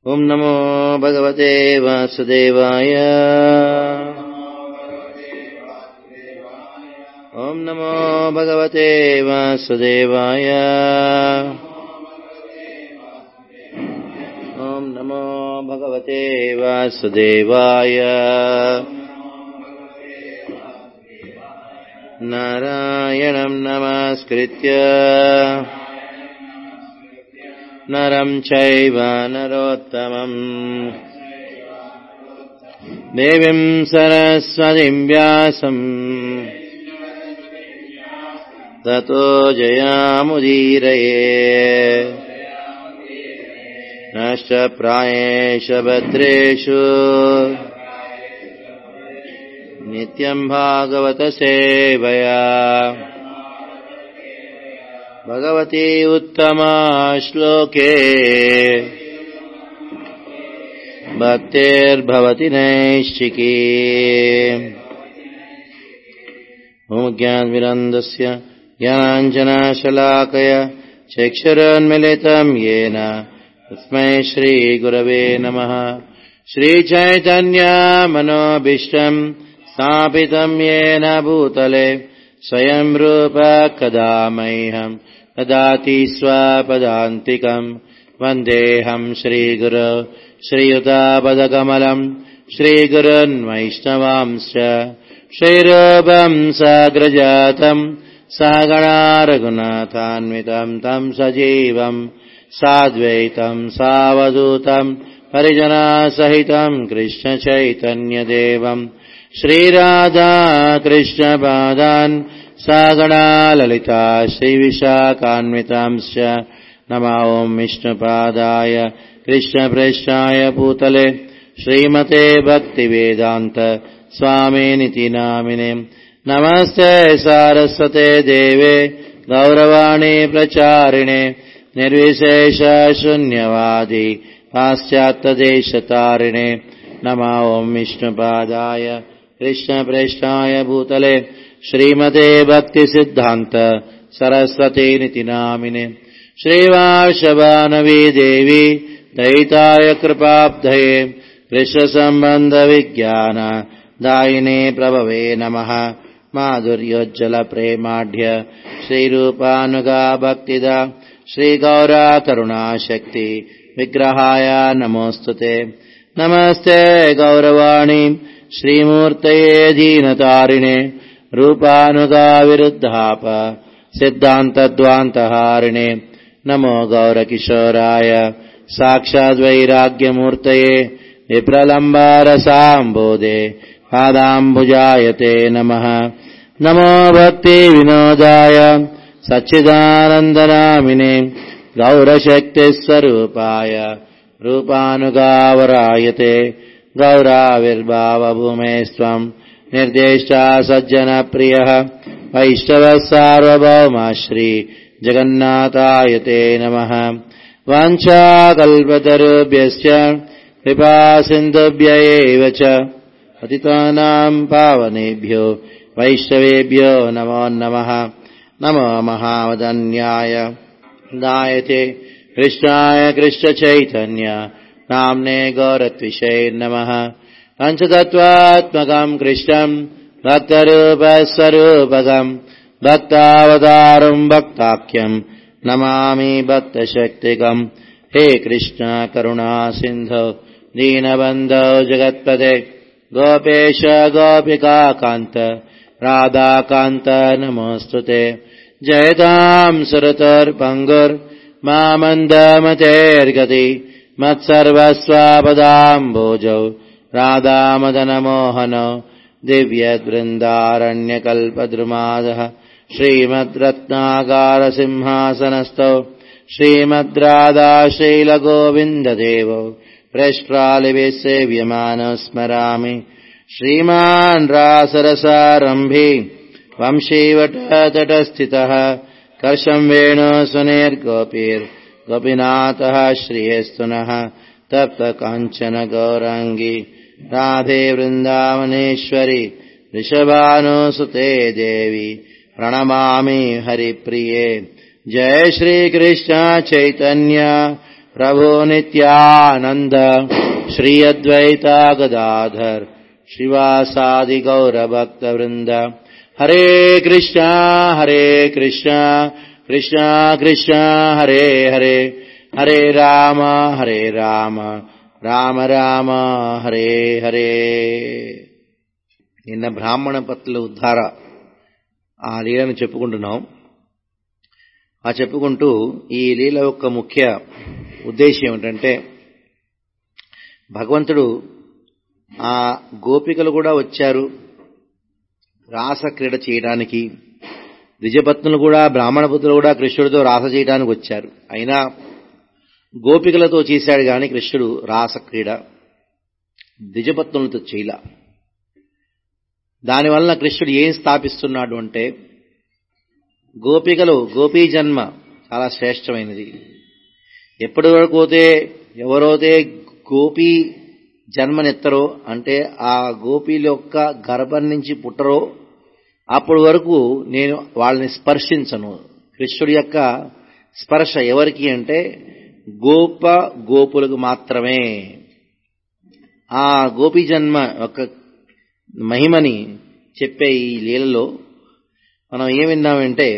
ॐ नमो भगवते वासुदेवाय ॐ नमो भगवते वासुदेवाय ॐ नमो भगवते वासुदेवाय नारायणं नमस्कृत्य नरं चैव नरोत्तमम् देवीं सरस्वतीं व्यासम् ततो जयामुदीरये नष्टप्रायेष भद्रेषु नित्यम् भागवतसेवया भगवती उत्तमा श्लोके भक्तिर्भवति नैश्चिकी ज्ञानविरन्दस्य ज्ञानाञ्जनाशलाकय चक्षुरोन्मिलितम् येन तस्मै श्रीगुरवे नमः श्रीचैतन्यमनोभीष्टम् स्थापितम् येन भूतले स्वयं रूप कदा मह्यम् ददाति स्वपदान्तिकम् वन्देऽहम् श्रीगुरो श्रीयुतापदकमलम् श्रीगुरुन् वैष्णवांश्च श्रीरूपम् साग्रजातम् सागणा रघुनाथान्वितम् तम् सजीवम् साद्वैतम् सावधूतम् परिजनासहितम् कृष्णचैतन्यदेवम् श्रीराधा कृष्णपादान् सागणा ललिता श्रीविशाखान्वितांश्च नमो ॐ विष्णुपादाय कृष्णप्रेष्ठाय पूतले श्रीमते भक्तिवेदान्त स्वामिनिति नामिने नमस्ते सारस्वते देवे गौरवाणी प्रचारिणे निर्विशेषशून्यवादी पाश्चात्यदेशतारिणे नमो ॐ विष्णुपादाय कृष्णप्रेष्ठाय भूतले श्रीमते भक्तिसिद्धान्त सरस्वतीनिति नामिने श्रीवार्षवानवी देवी दयिताय कृपाब्धये कृष्णसम्बन्धविज्ञान दायिने प्रभवे नमः माधुर्योज्जलप्रेमाढ्य श्रीरूपानुगा भक्तिदा श्रीगौरा करुणाशक्ति विग्रहाय नमोऽस्तु ते नमस्ते गौरवाणी श्रीमूर्तये दीनतारिणे रूपानुगाविरुद्धाप सिद्धान्तद्वान्तहारिणे नमो गौरकिशोराय साक्षाद्वैराग्यमूर्तये विप्रलम्बारसाम्बोधे पादाम्बुजाय ते नमः नमो भक्तिविनोदाय सच्चिदानन्दनामिने गौरशक्तिस्वरूपाय रूपानुगावरायते गौराविर्भावभूमे स्वम् निर्देष्टा सज्जनप्रियः वैष्णवः सार्वभौमा श्री जगन्नाथाय ते नमः वाञ्छाकल्पतरुभ्यश्च कृपासिन्धुभ्य एव च पतितानाम् पावनेभ्यो वैष्णवेभ्यो नमो नमः नमो महावदन्याय दायते कृष्णाय कृष्णचैतन्य नाम्ने गौरत्विषे नमः पञ्चतत्त्वात्मकम् कृष्णम् भक्तरूपस्वरूपकम् भक्तावतारम् भक्ताख्यम् नमामि भक्तशक्तिकम् हे कृष्ण करुणा सिन्धो दीनबन्धो जगत्पते गोपेश गोपिकान्त राधाकान्त नमोऽस्तु ते जयताम् सुरतर्पङ्गुर्मामन्दमतेर्गति मत्सर्वस्वापदाम्बोजौ राधामदनमोहनो दिव्यवृन्दारण्यकल्पद्रुमादः श्रीमद्रत्नागारसिंहासनस्थौ श्रीमद्राधा श्रीलगोविन्ददेवौ प्रष्ट्रालिभिः सेव्यमानो स्मरामि श्रीमान् रासरसारम्भि वंशीवटतटस्थितः कर्षम् वेणु सुनीर्गोपीर्गोपीनाथः श्रियस्तुनः तप्त काञ्चन गौराङ्गी राधे वृन्दावनेश्वरि वृषभानुसुते देवी प्रणमामि हरिप्रिये जय श्रीकृष्ण चैतन्य प्रभो नित्यानन्द श्री अद्वैता गदाधर श्रीवासादि गौरभक्तवृन्द हरे कृष्णा हरे कृष्णा कृष्णा कृष्णा हरे हरे हरे राम हरे राम రామ రామ హరే హరే నిన్న బ్రాహ్మణ పత్రుల ఉద్ధార ఆ లీలను చెప్పుకుంటున్నాం ఆ చెప్పుకుంటూ ఈ లీల యొక్క ముఖ్య ఉద్దేశం ఏమిటంటే భగవంతుడు ఆ గోపికలు కూడా వచ్చారు రాస క్రీడ చేయడానికి ద్విజపత్నులు కూడా బ్రాహ్మణ పుత్రులు కూడా కృష్ణుడితో రాస చేయడానికి వచ్చారు అయినా గోపికలతో చేశాడు గాని కృష్ణుడు రాస క్రీడ ద్విజపత్నులతో చేయల దానివల్ల కృష్ణుడు ఏం స్థాపిస్తున్నాడు అంటే గోపికలు గోపీ జన్మ చాలా శ్రేష్టమైనది ఎప్పటి వరకు అయితే ఎవరైతే గోపీ జన్మనెత్తరో అంటే ఆ గోపీల యొక్క గర్భం నుంచి పుట్టరో అప్పటి వరకు నేను వాళ్ళని స్పర్శించను కృష్ణుడి యొక్క స్పర్శ ఎవరికి అంటే గోప గోపులకు మాత్రమే ఆ గోపీ జన్మ యొక్క మహిమని చెప్పే ఈ లీలలో మనం ఏం విన్నామంటే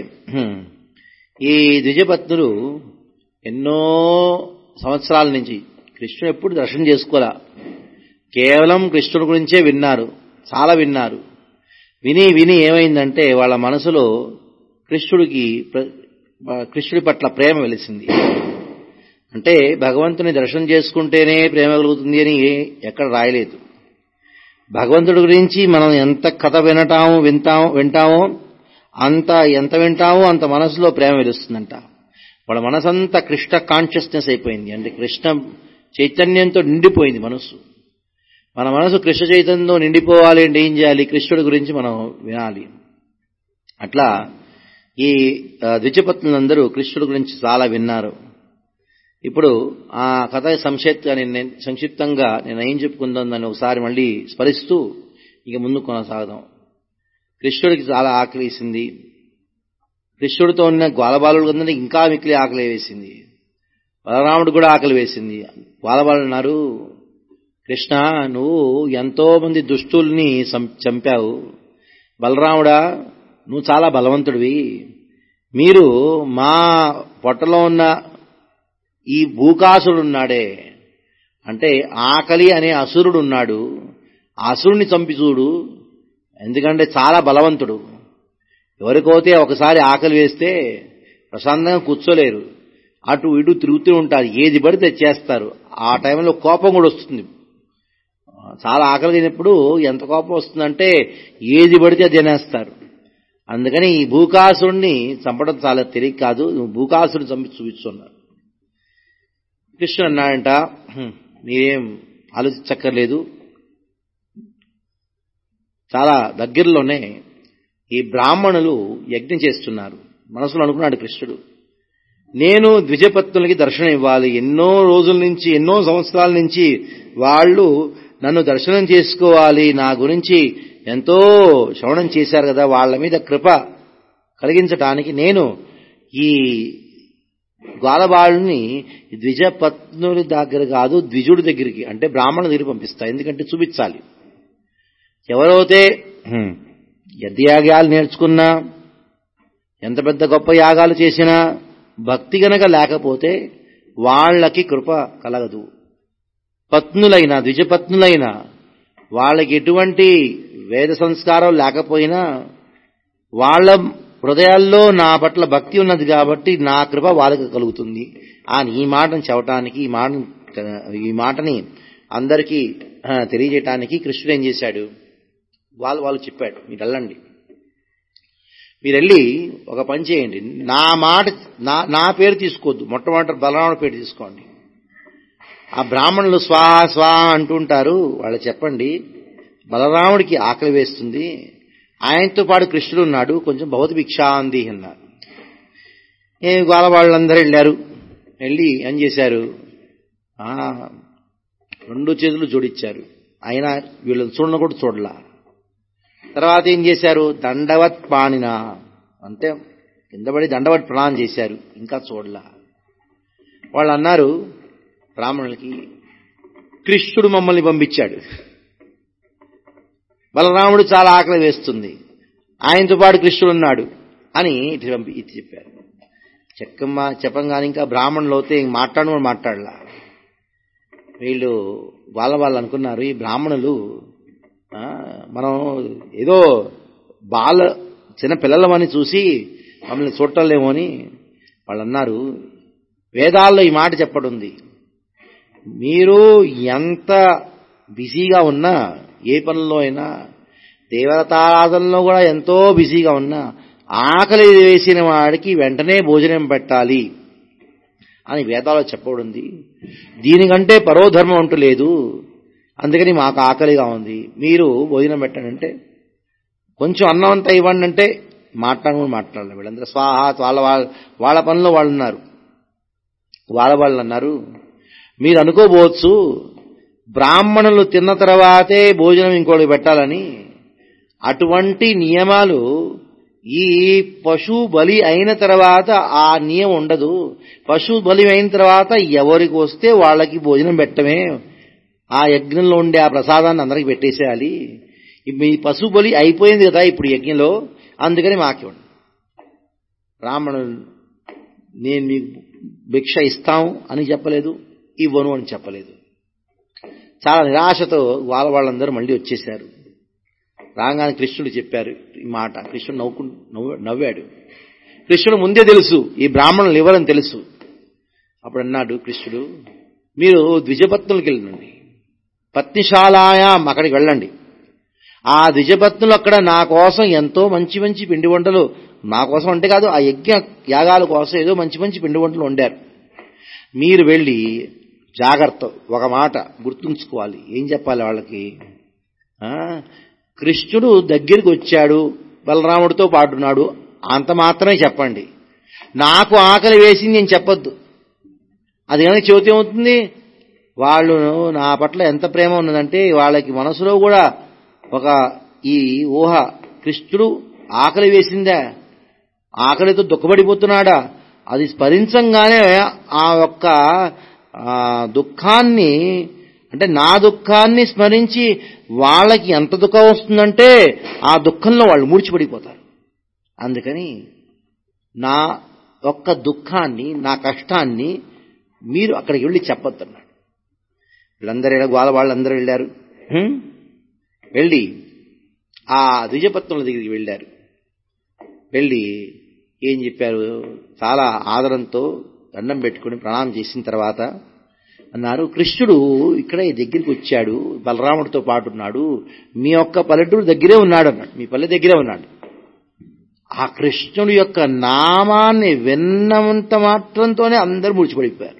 ఈ ద్విజపత్నులు ఎన్నో సంవత్సరాల నుంచి కృష్ణుడు ఎప్పుడు దర్శనం చేసుకోరా కేవలం కృష్ణుడి గురించే విన్నారు చాలా విన్నారు విని విని ఏమైందంటే వాళ్ళ మనసులో కృష్ణుడికి కృష్ణుడి పట్ల ప్రేమ వెలిసింది అంటే భగవంతుని దర్శనం చేసుకుంటేనే ప్రేమ కలుగుతుంది అని ఎక్కడ రాయలేదు భగవంతుడి గురించి మనం ఎంత కథ వినటాము వింటాము వింటామో అంత ఎంత వింటామో అంత మనసులో ప్రేమ వెలుస్తుందంట వాళ్ళ మనసంతా కృష్ణ కాన్షియస్నెస్ అయిపోయింది అంటే కృష్ణ చైతన్యంతో నిండిపోయింది మనసు మన మనసు కృష్ణ చైతన్యంతో నిండిపోవాలి అంటే ఏం చేయాలి కృష్ణుడి గురించి మనం వినాలి అట్లా ఈ ద్విజపత్నులందరూ కృష్ణుడి గురించి చాలా విన్నారు ఇప్పుడు ఆ కథ సంక్షిప్త నేను సంక్షిప్తంగా నేను ఏం చెప్పుకుందాం దాన్ని ఒకసారి మళ్ళీ స్మరిస్తూ ఇక ముందు కొనసాగదాం కృష్ణుడికి చాలా ఆకలి వేసింది కృష్ణుడితో ఉన్న గ్వాలబాలుడు అందరినీ ఇంకా మిక్కిలి ఆకలి వేసింది బలరాముడు కూడా ఆకలి వేసింది గ్వాలబాలు అన్నారు కృష్ణ నువ్వు ఎంతో మంది దుష్టుల్ని చంపావు బలరాముడా నువ్వు చాలా బలవంతుడివి మీరు మా పొట్టలో ఉన్న ఈ భూకాసుడున్నాడే అంటే ఆకలి అనే అసురుడు ఉన్నాడు అసురుణ్ణి చంపి చూడు ఎందుకంటే చాలా బలవంతుడు ఎవరికైతే ఒకసారి ఆకలి వేస్తే ప్రశాంతంగా కూర్చోలేరు అటు ఇటు తిరుగుతూ ఉంటారు ఏది పడితే చేస్తారు ఆ టైంలో కోపం కూడా వస్తుంది చాలా ఆకలి అయినప్పుడు ఎంత కోపం వస్తుందంటే ఏది పడితే తినేస్తారు అందుకని ఈ భూకాసురుణ్ణి చంపడం చాలా తెలియక కాదు నువ్వు భూకాసురుని చంపి చూపిస్తున్నారు కృష్ణుడు అన్నాడంట మీరేం ఆలోచించక్కర్లేదు చాలా దగ్గరలోనే ఈ బ్రాహ్మణులు యజ్ఞం చేస్తున్నారు మనసులో అనుకున్నాడు కృష్ణుడు నేను ద్విజపత్నులకి దర్శనం ఇవ్వాలి ఎన్నో రోజుల నుంచి ఎన్నో సంవత్సరాల నుంచి వాళ్ళు నన్ను దర్శనం చేసుకోవాలి నా గురించి ఎంతో శ్రవణం చేశారు కదా వాళ్ళ మీద కృప కలిగించటానికి నేను ఈ గ్వాలబాళ్ళని ద్విజపత్నుడి దగ్గర కాదు ద్విజుడి దగ్గరికి అంటే బ్రాహ్మణ దగ్గర పంపిస్తా ఎందుకంటే చూపించాలి ఎవరైతే యజ్ఞయాగాలు నేర్చుకున్నా ఎంత పెద్ద గొప్ప యాగాలు చేసినా భక్తి గనక లేకపోతే వాళ్ళకి కృప కలగదు పత్నులైన ద్విజపత్నులైన వాళ్ళకి ఎటువంటి వేద సంస్కారం లేకపోయినా వాళ్ళ హృదయాల్లో నా పట్ల భక్తి ఉన్నది కాబట్టి నా కృప వాళ్ళకి కలుగుతుంది అని ఈ మాటను చెప్పటానికి ఈ మాట ఈ మాటని అందరికీ తెలియజేయటానికి కృష్ణుడు ఏం చేశాడు వాళ్ళు వాళ్ళు చెప్పాడు మీరు వెళ్ళండి మీరు వెళ్ళి ఒక పని చేయండి నా మాట నా నా పేరు తీసుకోవద్దు మొట్టమొదటి బలరాముడి పేరు తీసుకోండి ఆ బ్రాహ్మణులు స్వా స్వా అంటుంటారు వాళ్ళు చెప్పండి బలరాముడికి ఆకలి వేస్తుంది ఆయనతో పాటు కృష్ణుడు ఉన్నాడు కొంచెం భౌత భిక్షాంది అన్నారు ఏ గోల వాళ్ళందరూ వెళ్ళారు వెళ్ళి ఏం చేశారు రెండు చేతులు జోడించారు ఆయన వీళ్ళని చూడను కూడా చూడలా తర్వాత ఏం చేశారు దండవత్ పాణిన అంతే కిందపడి దండవత్ ప్రణాళం చేశారు ఇంకా చూడలా వాళ్ళు అన్నారు బ్రాహ్మణులకి కృష్ణుడు మమ్మల్ని పంపించాడు బలరాముడు చాలా ఆకలి వేస్తుంది ఆయనతో పాటు కృష్ణుడు ఉన్నాడు అని ఇటు పంపి ఇది చెప్పారు చెక్కమ్మ చెప్పంగానే ఇంకా బ్రాహ్మణులు అయితే ఇంక మాట్లాడను కూడా మాట్లాడలా వీళ్ళు వాళ్ళ వాళ్ళు అనుకున్నారు ఈ బ్రాహ్మణులు ఆ, మనం ఏదో బాల చిన్న పిల్లలమని చూసి మమ్మల్ని చూడటంలేమో అని వాళ్ళు అన్నారు వేదాల్లో ఈ మాట చెప్పడుంది మీరు ఎంత బిజీగా ఉన్నా ఏ పనుల్లో అయినా దేవతారాధనలో కూడా ఎంతో బిజీగా ఉన్నా ఆకలి వేసిన వాడికి వెంటనే భోజనం పెట్టాలి అని వేదాల్లో చెప్పబడింది దీనికంటే పరోధర్మం అంటూ లేదు అందుకని మాకు ఆకలిగా ఉంది మీరు భోజనం పెట్టండి అంటే కొంచెం అన్నం అంతా ఇవ్వండి అంటే మాట్లాడమని మాట్లాడాలి వీళ్ళందరూ స్వాహ వాళ్ళ వాళ్ళ వాళ్ళ పనిలో వాళ్ళు ఉన్నారు వాళ్ళ వాళ్ళు అన్నారు మీరు అనుకోబోవచ్చు బ్రాహ్మణులు తిన్న తర్వాతే భోజనం ఇంకోటి పెట్టాలని అటువంటి నియమాలు ఈ పశు బలి అయిన తర్వాత ఆ నియమం ఉండదు పశు బలి అయిన తర్వాత ఎవరికి వస్తే వాళ్ళకి భోజనం పెట్టమే ఆ యజ్ఞంలో ఉండే ఆ ప్రసాదాన్ని అందరికి పెట్టేసేయాలి ఈ మీ పశు బలి అయిపోయింది కదా ఇప్పుడు యజ్ఞంలో అందుకని మాకివ్వండి బ్రాహ్మణులు నేను మీకు భిక్ష ఇస్తాం అని చెప్పలేదు ఇవ్వను అని చెప్పలేదు చాలా నిరాశతో వాళ్ళ వాళ్ళందరూ మళ్ళీ వచ్చేశారు రాగానే కృష్ణుడు చెప్పారు ఈ మాట కృష్ణుడు నవ్వుకు నవ్వు నవ్వాడు కృష్ణుడు ముందే తెలుసు ఈ బ్రాహ్మణులు ఇవ్వరని తెలుసు అప్పుడు అన్నాడు కృష్ణుడు మీరు ద్విజపత్నులకి వెళ్ళండి పత్నిశాలాయాం అక్కడికి వెళ్ళండి ఆ ద్విజపత్నులు అక్కడ నా కోసం ఎంతో మంచి మంచి పిండి వంటలు నా కోసం అంటే కాదు ఆ యజ్ఞ యాగాల కోసం ఏదో మంచి మంచి పిండి వంటలు వండారు మీరు వెళ్ళి జాగ్రత్త ఒక మాట గుర్తుంచుకోవాలి ఏం చెప్పాలి వాళ్ళకి ఆ, కృష్ణుడు దగ్గరికి వచ్చాడు బలరాముడితో పాటున్నాడు అంత మాత్రమే చెప్పండి నాకు ఆకలి వేసింది నేను చెప్పొద్దు అది కనుక చెబితే ఏమవుతుంది వాళ్ళు నా పట్ల ఎంత ప్రేమ ఉన్నదంటే వాళ్ళకి మనసులో కూడా ఒక ఈ ఊహ కృష్ణుడు ఆకలి వేసిందా ఆకలితో దుఃఖపడిపోతున్నాడా అది స్మరించంగానే ఆ యొక్క ఆ, దుఃఖాన్ని అంటే నా దుఃఖాన్ని స్మరించి వాళ్ళకి ఎంత దుఃఖం వస్తుందంటే ఆ దుఃఖంలో వాళ్ళు మూడ్చిపడిపోతారు అందుకని నా యొక్క దుఃఖాన్ని నా కష్టాన్ని మీరు అక్కడికి వెళ్ళి చెప్పొద్దన్నాడు వీళ్ళందరూ ఇలా గోల వాళ్ళందరూ వెళ్ళారు హ్మ్? వెళ్ళి ఆ ద్విజపత్నుల దగ్గరికి వెళ్ళారు వెళ్ళి ఏం చెప్పారు చాలా ఆదరంతో దండం పెట్టుకుని ప్రణామం చేసిన తర్వాత అన్నారు కృష్ణుడు ఇక్కడ ఈ దగ్గరికి వచ్చాడు బలరాముడితో పాటు ఉన్నాడు మీ యొక్క పల్లెటూరు దగ్గరే ఉన్నాడు అన్నాడు మీ పల్లె దగ్గరే ఉన్నాడు ఆ కృష్ణుడి యొక్క నామాన్ని విన్నంత మాత్రంతోనే అందరూ ముడిచిపడిపోయారు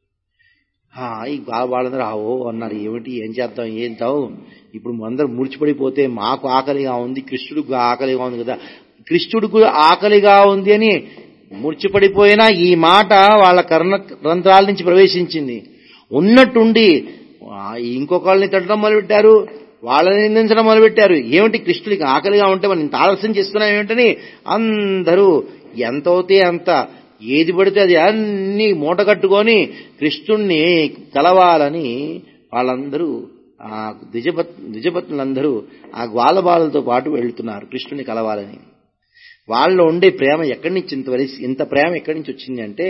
ఆ, ఈ వా- వాళ్ళందరూ ఆవో అన్నారు ఏమిటి ఏం చేద్దాం ఏం తావు ఇప్పుడు అందరూ ముడిచిపడిపోతే మాకు ఆకలిగా ఉంది కృష్ణుడికి ఆకలిగా ఉంది కదా కృష్ణుడికి ఆకలిగా ఉంది అని ముడిచిపడిపోయినా ఈ మాట వాళ్ళ కర్ణ గ్రంథాల నుంచి ప్రవేశించింది ఉన్నట్టుండి ఆ, ఇంకొకళ్ళని తిట్టడం మొదలుపెట్టారు వాళ్ళని నిందించడం మొదలుపెట్టారు ఏమిటి కృష్ణుడికి ఆకలిగా ఉంటే మనం ఇంత ఆలస్యం చేస్తున్నాం ఏమిటని అందరూ ఎంత అవుతే అంత ఏది పడితే అది అన్ని మూట కట్టుకొని కృష్ణుణ్ణి కలవాలని వాళ్ళందరూ ఆ ద్విజపత్ ద్విజపత్నులందరూ ఆ గ్వాలబాలతో పాటు వెళ్తున్నారు కృష్ణుని కలవాలని వాళ్ళలో ఉండే ప్రేమ ఎక్కడి నుంచి ఇంత వరి- ఇంత ప్రేమ ఎక్కడి నుంచి వచ్చింది అంటే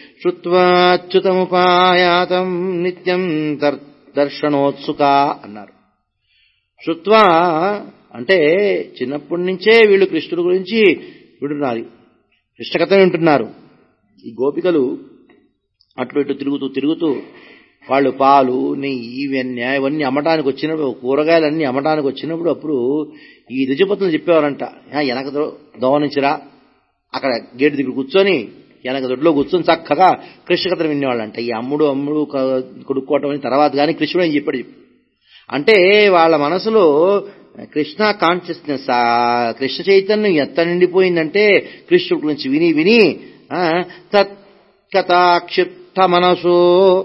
శృత్వాచ్యుతముపాయాతం నిత్యం దర్ దర్శనోత్సుక అన్నారు శృత్వా అంటే చిన్నప్పటి నుంచే వీళ్ళు కృష్ణుడి గురించి వింటున్నారు కృష్ణ కథ వింటున్నారు ఈ గోపికలు అటు ఇటు తిరుగుతూ తిరుగుతూ వాళ్ళు పాలు నెయ్యి ఇవన్నీ ఇవన్నీ అమ్మటానికి వచ్చినప్పుడు కూరగాయలన్నీ అమ్మటానికి వచ్చినప్పుడు అప్పుడు ఈ రుచిపతులు చెప్పేవారంట "ఆ, వెనక దో- దోవ నుంచిరా అక్కడ గేటు దగ్గర కూర్చొని వెనక దొడ్లో కూర్చొని చక్కగా కృష్ణ కథను వినేవాళ్ళంట ఈ అమ్ముడు అమ్ముడు క- కొడుక్కోవటం అని తర్వాత కానీ కృష్ణుడు అని చెప్పాడు అంటే వాళ్ళ మనసులో కృష్ణ కాన్షియస్నెస్ ఆ కృష్ణ చైతన్యం ఎంత నిండిపోయిందంటే కృష్ణుడి గురించి విని విని ఆ, తత్కథాక్షిప్త మనసు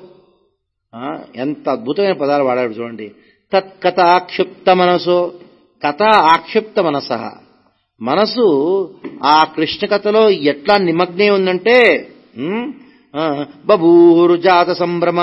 ఆ, ఎంత అద్భుతమైన పదాలు వాడాడు చూడండి తత్కథ ఆక్షిప్త మనసు కథ ఆక్షిప్త మనస మనసు ఆ కృష్ణ కథలో ఎట్లా నిమగ్నే ఉందంటే ఉమ్, ఆ, బభూరు జాత సంభ్రమా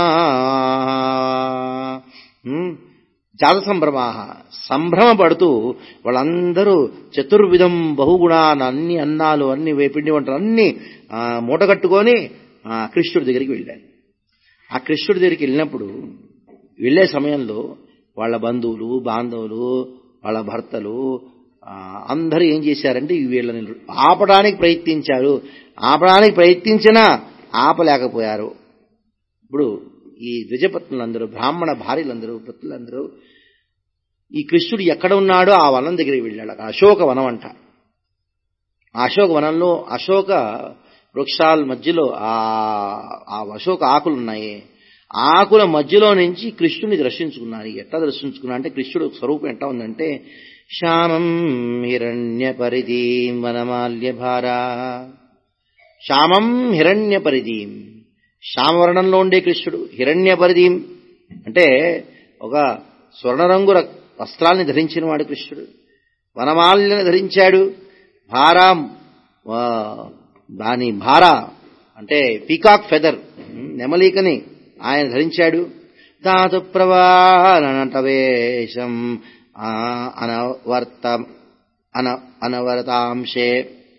ఉమ్, జాత సంభ్రమా సంభ్రమపడుతూ వాళ్ళందరూ చతుర్విధం బహుగుణాన్ని అన్ని అన్నాలు అన్ని వేపిండి వంటలు అన్ని ఆ, మూటగట్టుకొని ఆ, కృష్ణుడి దగ్గరికి వెళ్ళారు ఆ కృష్ణుడి దగ్గరికి వెళ్ళినప్పుడు వెళ్ళే సమయంలో వాళ్ళ బంధువులు బాంధవులు వాళ్ళ భర్తలు ఆ, అందరూ ఏం చేశారంటే వీళ్ళని ఆపడానికి ప్రయత్నించారు ఆపడానికి ప్రయత్నించినా ఆపలేకపోయారు ఇప్పుడు ఈ ద్విజపత్నులందరూ బ్రాహ్మణ భార్యలందరూ పత్నులందరూ ఈ కృష్ణుడు ఎక్కడ ఉన్నాడో ఆ వనం దగ్గరికి వెళ్ళాడు అక్కడ అశోక వనం అంట ఆ అశోక వనంలో అశోక వృక్షాల మధ్యలో ఆ ఆ అశోక ఆకులు ఉన్నాయి ఆ ఆకుల మధ్యలో నుంచి కృష్ణుని దర్శించుకున్నారు ఎట్లా దర్శించుకున్నా అంటే కృష్ణుడు స్వరూపం ఎట్లా ఉందంటే శ్యామం హిరణ్య పరిధీం వనమాల్య భారా శ్యామం హిరణ్య పరిధీం శ్యామవర్ణంలో ఉండే కృష్ణుడు హిరణ్య పరిధీం అంటే ఒక స్వర్ణరంగు ర- వస్త్రాల్ని ధరించిన వాడు కృష్ణుడు వనమాల్యని ధరించాడు భారా ఆ, దాని భారా అంటే పీకాక్ ఫెదర్ నెమలీకని ఆయన ధరించాడు ధాతు ప్రవానటవేశం అనవర్త అన అనవరతాంశే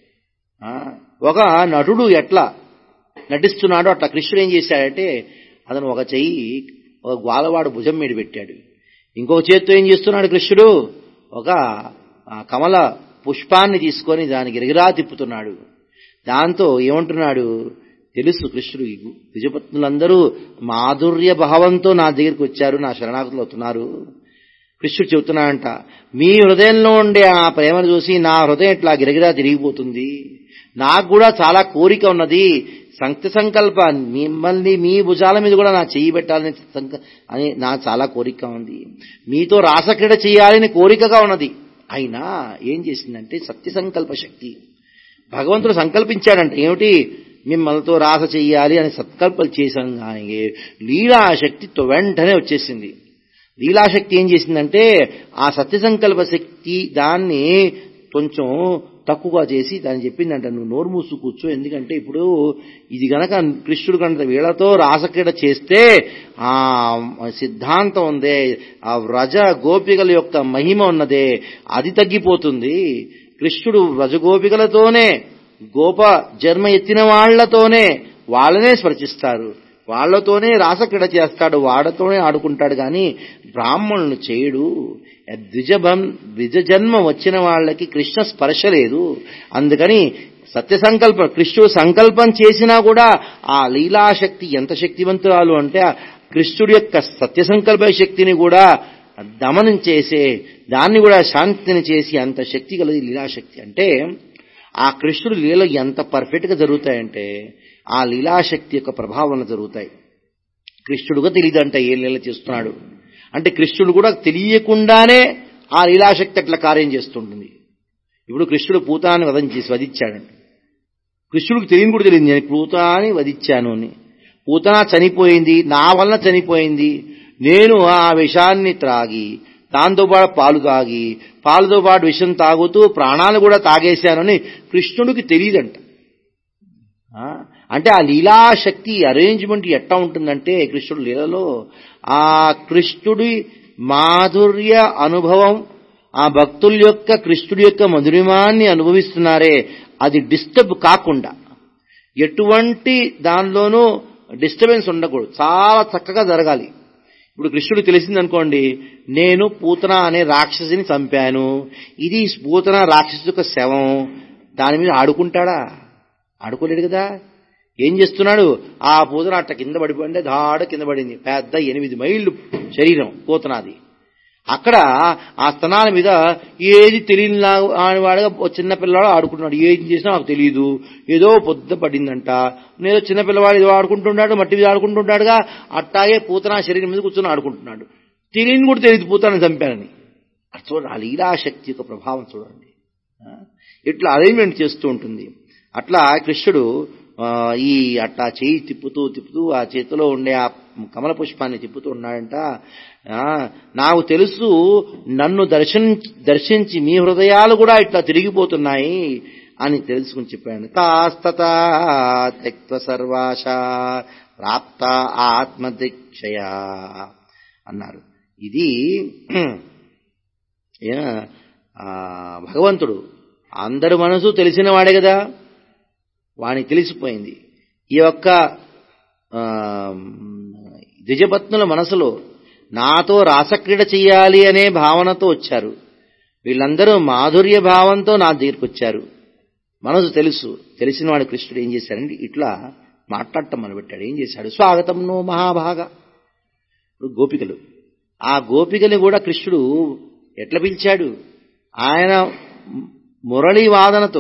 ఆ, ఒక నటుడు ఎట్లా నటిస్తున్నాడో అట్లా కృష్ణుడు ఏం చేశాడంటే అతను ఒక చెయ్యి ఒక గ్వాలవాడు భుజం మీద పెట్టాడు ఇంకొక చేత్తో ఏం చేస్తున్నాడు కృష్ణుడు ఒక ఆ, కమల పుష్పాన్ని తీసుకొని దానికి గిరిగిరా తిప్పుతున్నాడు దాంతో ఏమంటున్నాడు తెలుసు కృష్ణుడు ఈ ద్విజపత్నులందరూ మాధుర్య భావంతో నా దగ్గరికి వచ్చారు నా శరణాగతులు అవుతున్నారు కృష్ణుడు చెబుతున్నాడంట మీ హృదయంలో ఉండే ఆ ప్రేమను చూసి నా హృదయం ఇట్లా గిరగిరా తిరిగిపోతుంది నాకు కూడా చాలా కోరిక ఉన్నది సంక్త సంకల్ప మిమ్మల్ని మీ భుజాల మీద కూడా నా చెయ్యి పెట్టాలని సంక- అని నా చాలా కోరిక ఉంది మీతో రాసక్రీడ చేయాలని కోరికగా ఉన్నది అయినా ఏం చేసిందంటే సత్య సంకల్ప శక్తి భగవంతుడు సంకల్పించాడంట ఏమిటి మిమ్మల్తో రాస చెయ్యాలి అని సత్కల్పలు చేశాం కానీ లీలాశక్తితో వెంటనే వచ్చేసింది లీలాశక్తి ఏం చేసిందంటే ఆ సత్య సంకల్ప శక్తి దాన్ని కొంచెం తక్కువగా చేసి దాన్ని చెప్పిందంట నువ్వు నోరు మూసు కూర్చో ఎందుకంటే ఇప్పుడు ఇది గనక కృష్ణుడు కనుక వీళ్ళతో రాసక్రీడ చేస్తే ఆ సిద్ధాంతం ఉందే ఆ వ్రజ గోపికల యొక్క మహిమ ఉన్నదే అది తగ్గిపోతుంది కృష్ణుడు వ్రజగోపికలతోనే గోప జన్మ ఎత్తిన వాళ్లతోనే వాళ్ళనే స్పర్శిస్తారు వాళ్లతోనే రాసక్రీడ చేస్తాడు వాళ్లతోనే ఆడుకుంటాడు కానీ బ్రాహ్మణులు చేయడు ద్విజబం ద్విజ జన్మ వచ్చిన వాళ్ళకి కృష్ణ స్పర్శ లేదు అందుకని సత్య సంకల్పం కృష్ణుడు సంకల్పం చేసినా కూడా ఆ లీలాశక్తి ఎంత శక్తివంతురాలు అంటే ఆ కృష్ణుడి యొక్క సత్య సంకల్ప శక్తిని కూడా దమనం చేసే దాన్ని కూడా శాంతిని చేసి అంత శక్తి కలది లీలాశక్తి అంటే ఆ కృష్ణుడు లీల ఎంత పర్ఫెక్ట్ గా జరుగుతాయంటే ఆ లీలాశక్తి యొక్క ప్రభావం జరుగుతాయి కృష్ణుడుగా తెలియదంట ఏ లీల చేస్తున్నాడు అంటే కృష్ణుడు కూడా తెలియకుండానే ఆ లీలాశక్తి అట్లా కార్యం చేస్తుంటుంది ఇప్పుడు కృష్ణుడు పూతాన్ని వధం చేసి వధించాడంట కృష్ణుడికి తెలియని కూడా తెలియదు నేను పూతాన్ని వధించాను అని పూతన చనిపోయింది నా వలన చనిపోయింది నేను ఆ విషాన్ని త్రాగి దాంతో పాటు పాలు తాగి పాలుతో పాటు విషం తాగుతూ ప్రాణాలు కూడా తాగేశానని కృష్ణుడికి తెలియదంట ఆ, అంటే ఆ లీలాశక్తి అరేంజ్మెంట్ ఎట్లా ఉంటుందంటే కృష్ణుడు లీలలో ఆ కృష్ణుడి మాధుర్య అనుభవం ఆ భక్తుల యొక్క కృష్ణుడి యొక్క మధురిమాన్ని అనుభవిస్తున్నారే అది డిస్టర్బ్ కాకుండా ఎటువంటి దానిలోనూ డిస్టర్బెన్స్ ఉండకూడదు చాలా చక్కగా జరగాలి ఇప్పుడు కృష్ణుడు తెలిసిందనుకోండి నేను పూతన అనే రాక్షసిని చంపాను ఇది పూతన రాక్షసు యొక్క శవం దాని మీద ఆడుకుంటాడా ఆడుకోలేడు కదా ఏం చేస్తున్నాడు ఆ పూతన అట్ట కింద పడిపోయింటే దాడ కింద పడింది పెద్ద ఎనిమిది మైళ్ళు శరీరం పూతనాది అక్కడ ఆ స్తనాల మీద ఏది తెలియని వాడుగా ఓ చిన్న పిల్లవాడు ఆడుకుంటున్నాడు ఏం చేసినా నాకు తెలియదు ఏదో పొద్దు పడిందంట నేదో చిన్న పిల్లవాడు ఏదో ఆడుకుంటున్నాడు మట్టి మీద ఆడుకుంటుంటాడుగా అట్టాగే పూతన శరీరం మీద కూర్చొని ఆడుకుంటున్నాడు తెలియని కూడా తెలియదు పూతనని చంపానని అది చూడండి ఆ లీలాశక్తి యొక్క ప్రభావం చూడండి ఆ? ఇట్లా అరేంజ్మెంట్ చేస్తూ ఉంటుంది అట్లా కృష్ణుడు ఆ, ఈ అట్లా చేయి తిప్పుతూ తిప్పుతూ ఆ చేతిలో ఉండే ఆ కమల పుష్పాన్ని తిప్పుతూ ఉన్నాడంట ఆ, నాకు తెలుసు నన్ను దర్శన దర్శించి మీ హృదయాలు కూడా ఇట్లా తిరిగిపోతున్నాయి అని తెలుసుకుని చెప్పాడు తాస్తత త్యక్త సర్వాశ ప్రాప్త ఆత్మదిక్షయ అన్నారు ఇది ఏ, ఆ, భగవంతుడు అందరి మనసు తెలిసిన వాడే కదా వానికి తెలిసిపోయింది ఈ యొక్క ఆ, ద్విజపత్నుల మనసులో నాతో రాసక్రీడ చెయ్యాలి అనే భావనతో వచ్చారు వీళ్ళందరూ మాధుర్య భావంతో నా దగ్గరికి వచ్చారు మనసు తెలుసు తెలిసిన వాడు కృష్ణుడు ఏం చేశాడంటే ఇట్లా మాట్లాడటం మొదలుపెట్టాడు ఏం చేశాడు స్వాగతం నో మహాభాగ ఇప్పుడు గోపికలు ఆ గోపికని కూడా కృష్ణుడు ఎట్లా పిలిచాడు ఆయన మురళీ వాదనతో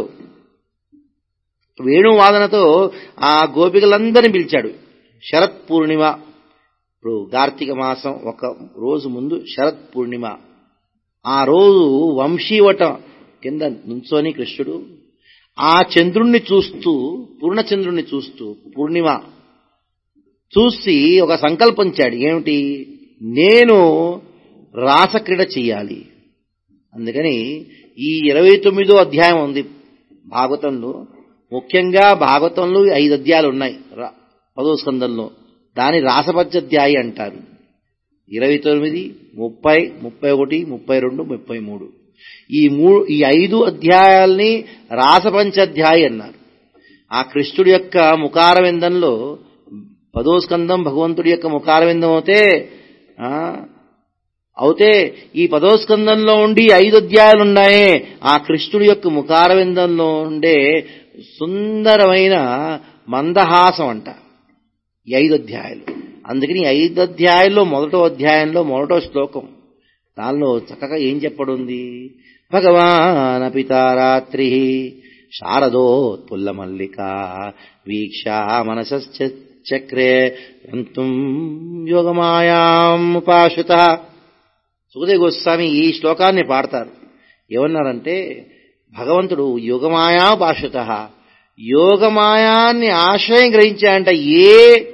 వేణు వాదనతో ఆ గోపికలందరినీ పిలిచాడు శరత్ పూర్ణిమ ఇప్పుడు కార్తీక మాసం ఒక రోజు ముందు శరత్ పూర్ణిమ ఆ రోజు వంశీవట కింద నుంచొని కృష్ణుడు ఆ చంద్రుణ్ణి చూస్తూ పూర్ణచంద్రుణ్ణి చూస్తూ పూర్ణిమ చూసి ఒక సంకల్పించాడు ఏమిటి నేను రాసక్రీడ చెయ్యాలి అందుకని ఈ ఇరవై తొమ్మిదో అధ్యాయం ఉంది భాగవతంలో ముఖ్యంగా భాగవతంలో ఐదు అధ్యాయాలు ఉన్నాయి రా- పదో స్కందంలో దాని రాసపంచాధ్యాయి అంటారు ఇరవై తొమ్మిది ముప్పై ముప్పై ఒకటి ముప్పై రెండు ముప్పై మూడు ఈ మూడు ఈ ఐదు అధ్యాయాల్ని రాసపంచాధ్యాయి అన్నారు ఆ కృష్ణుడి యొక్క ముఖారవిందంలో పదో స్కందం భగవంతుడి యొక్క ముఖారవిందం అవుతే ఆ, అవుతే ఈ పదో స్కందంలో ఉండి ఐదు అధ్యాయాలు ఉన్నాయే ఆ కృష్ణుడి యొక్క ముఖారవిందంలో ఉండే సుందరమైన మందహాసం అంట ఈ ఐదు అధ్యాయాలు అందుకని ఈ ఐదు అధ్యాయాల్లో మొదటో అధ్యాయంలో మొదటో శ్లోకం దానిలో చక్కగా ఏం చెప్పడుంది భగవాన్ పితారాత్రి శారదోత్పుల్ల మల్లిక వీక్ష మనసశ్చక్రే రంతుం యోగమాయాముపాశ్రుత సుఖదేవ్ గోస్వామి ఈ శ్లోకాన్ని పాడతారు ఏమన్నారంటే భగవంతుడు యోగమాయా భాషత యోగమాయాన్ని ఆశ్రయం గ్రహించాడంట ఏ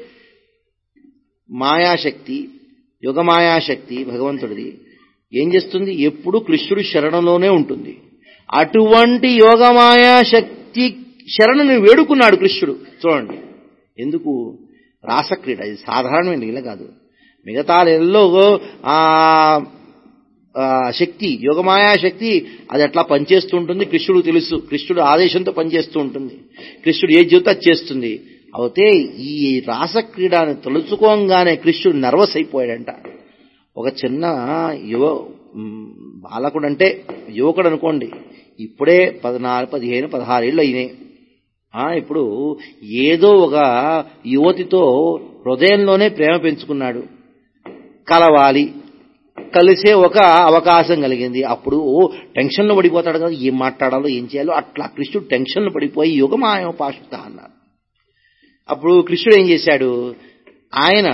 మాయాశక్తి యుగమాయాశక్తి భగవంతుడిది ఏం చేస్తుంది ఎప్పుడు కృష్ణుడి శరణంలోనే ఉంటుంది అటువంటి యోగమాయాశక్తి శరణుని వేడుకున్నాడు కృష్ణుడు చూడండి ఎందుకు రాసక్రీడ ఇది సాధారణమైన లీల కాదు మిగతా లీలలో ఆ ఆ శక్తి యోగమాయా శక్తి అది అట్లా పనిచేస్తూ ఉంటుంది కృష్ణుడు తెలుసు కృష్ణుడు ఆదేశంతో పనిచేస్తూ ఉంటుంది కృష్ణుడు ఏ జీవితం అది చేస్తుంది అయితే ఈ రాసక్రీడని తలుచుకోగానే కృష్ణుడు నర్వస్ అయిపోయాడంట ఒక చిన్న యువ మ్, బాలకుడు అంటే యువకుడు అనుకోండి ఇప్పుడే పద్నాలుగు పదిహేను పదహారేళ్ళు అయినాయి ఆ, ఇప్పుడు ఏదో ఒక యువతితో హృదయంలోనే ప్రేమ పెంచుకున్నాడు కలవాలి కలిసే ఒక అవకాశం కలిగింది అప్పుడు టెన్షన్లో పడిపోతాడు కదా ఏం మాట్లాడాలో ఏం చేయాలో అట్లా కృష్ణుడు టెన్షన్లో పడిపోయి యుగమాయోపాషుత అన్నారు అప్పుడు కృష్ణుడు ఏం చేశాడు ఆయన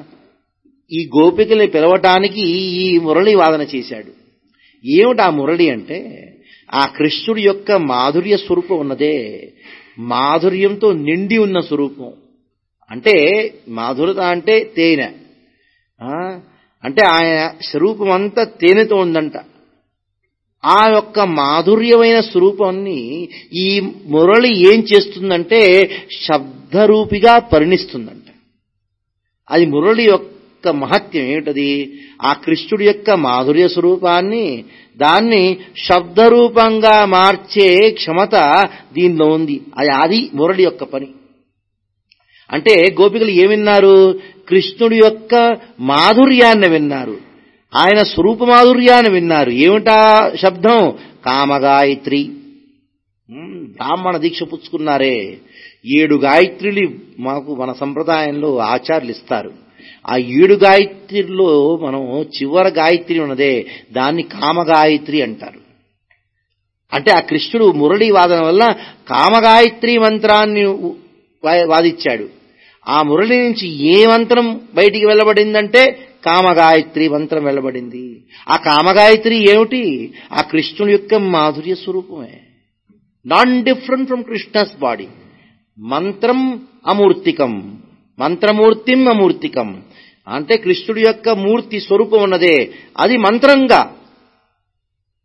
ఈ గోపికల్ని పిలవటానికి ఈ మురళి వాదన చేశాడు ఏమిటి ఆ మురళి అంటే ఆ కృష్ణుడి యొక్క మాధుర్య స్వరూపం ఉన్నదే మాధుర్యంతో నిండి ఉన్న స్వరూపం అంటే మాధురత అంటే తేనె ఆ, అంటే ఆయన స్వరూపం అంతా తేనెతో ఉందంట ఆ యొక్క మాధుర్యమైన స్వరూపాన్ని ఈ మురళి ఏం చేస్తుందంటే శబ్దరూపిగా పరిణిస్తుందంట అది మురళి యొక్క మహత్యం ఏమిటది ఆ కృష్ణుడి యొక్క మాధుర్య స్వరూపాన్ని దాన్ని శబ్దరూపంగా మార్చే క్షమత దీనిలో ఉంది అది అది మురళి యొక్క పని అంటే గోపికలు ఏమిన్నారు కృష్ణుడి యొక్క మాధుర్యాన్ని విన్నారు ఆయన స్వరూప మాధుర్యాన్ని విన్నారు ఏమిటా శబ్దం కామగాయత్రి ఉమ్, బ్రాహ్మణ దీక్ష పుచ్చుకున్నారే ఏడు గాయత్రిలు మాకు మన సంప్రదాయంలో ఆచార్యులు ఇస్తారు ఆ ఏడు గాయత్రిలో మనం చివరి గాయత్రి ఉన్నదే దాన్ని కామగాయత్రి అంటారు అంటే ఆ కృష్ణుడు మురళీ వాదన వల్ల కామగాయత్రి మంత్రాన్ని ఉ- వా- వాదిచ్చాడు ఆ మురళి నుంచి ఏ మంత్రం బయటికి వెళ్ళబడిందంటే కామగాయత్రి మంత్రం వెళ్ళబడింది ఆ కామగాయత్రి ఏమిటి ఆ కృష్ణుడి యొక్క మాధుర్య స్వరూపమే non different from Krishna's body మంత్రం అమూర్తికం మంత్రమూర్తిం అమూర్తికం అంటే కృష్ణుడి యొక్క మూర్తి స్వరూపం ఉన్నదే అది మంత్రంగా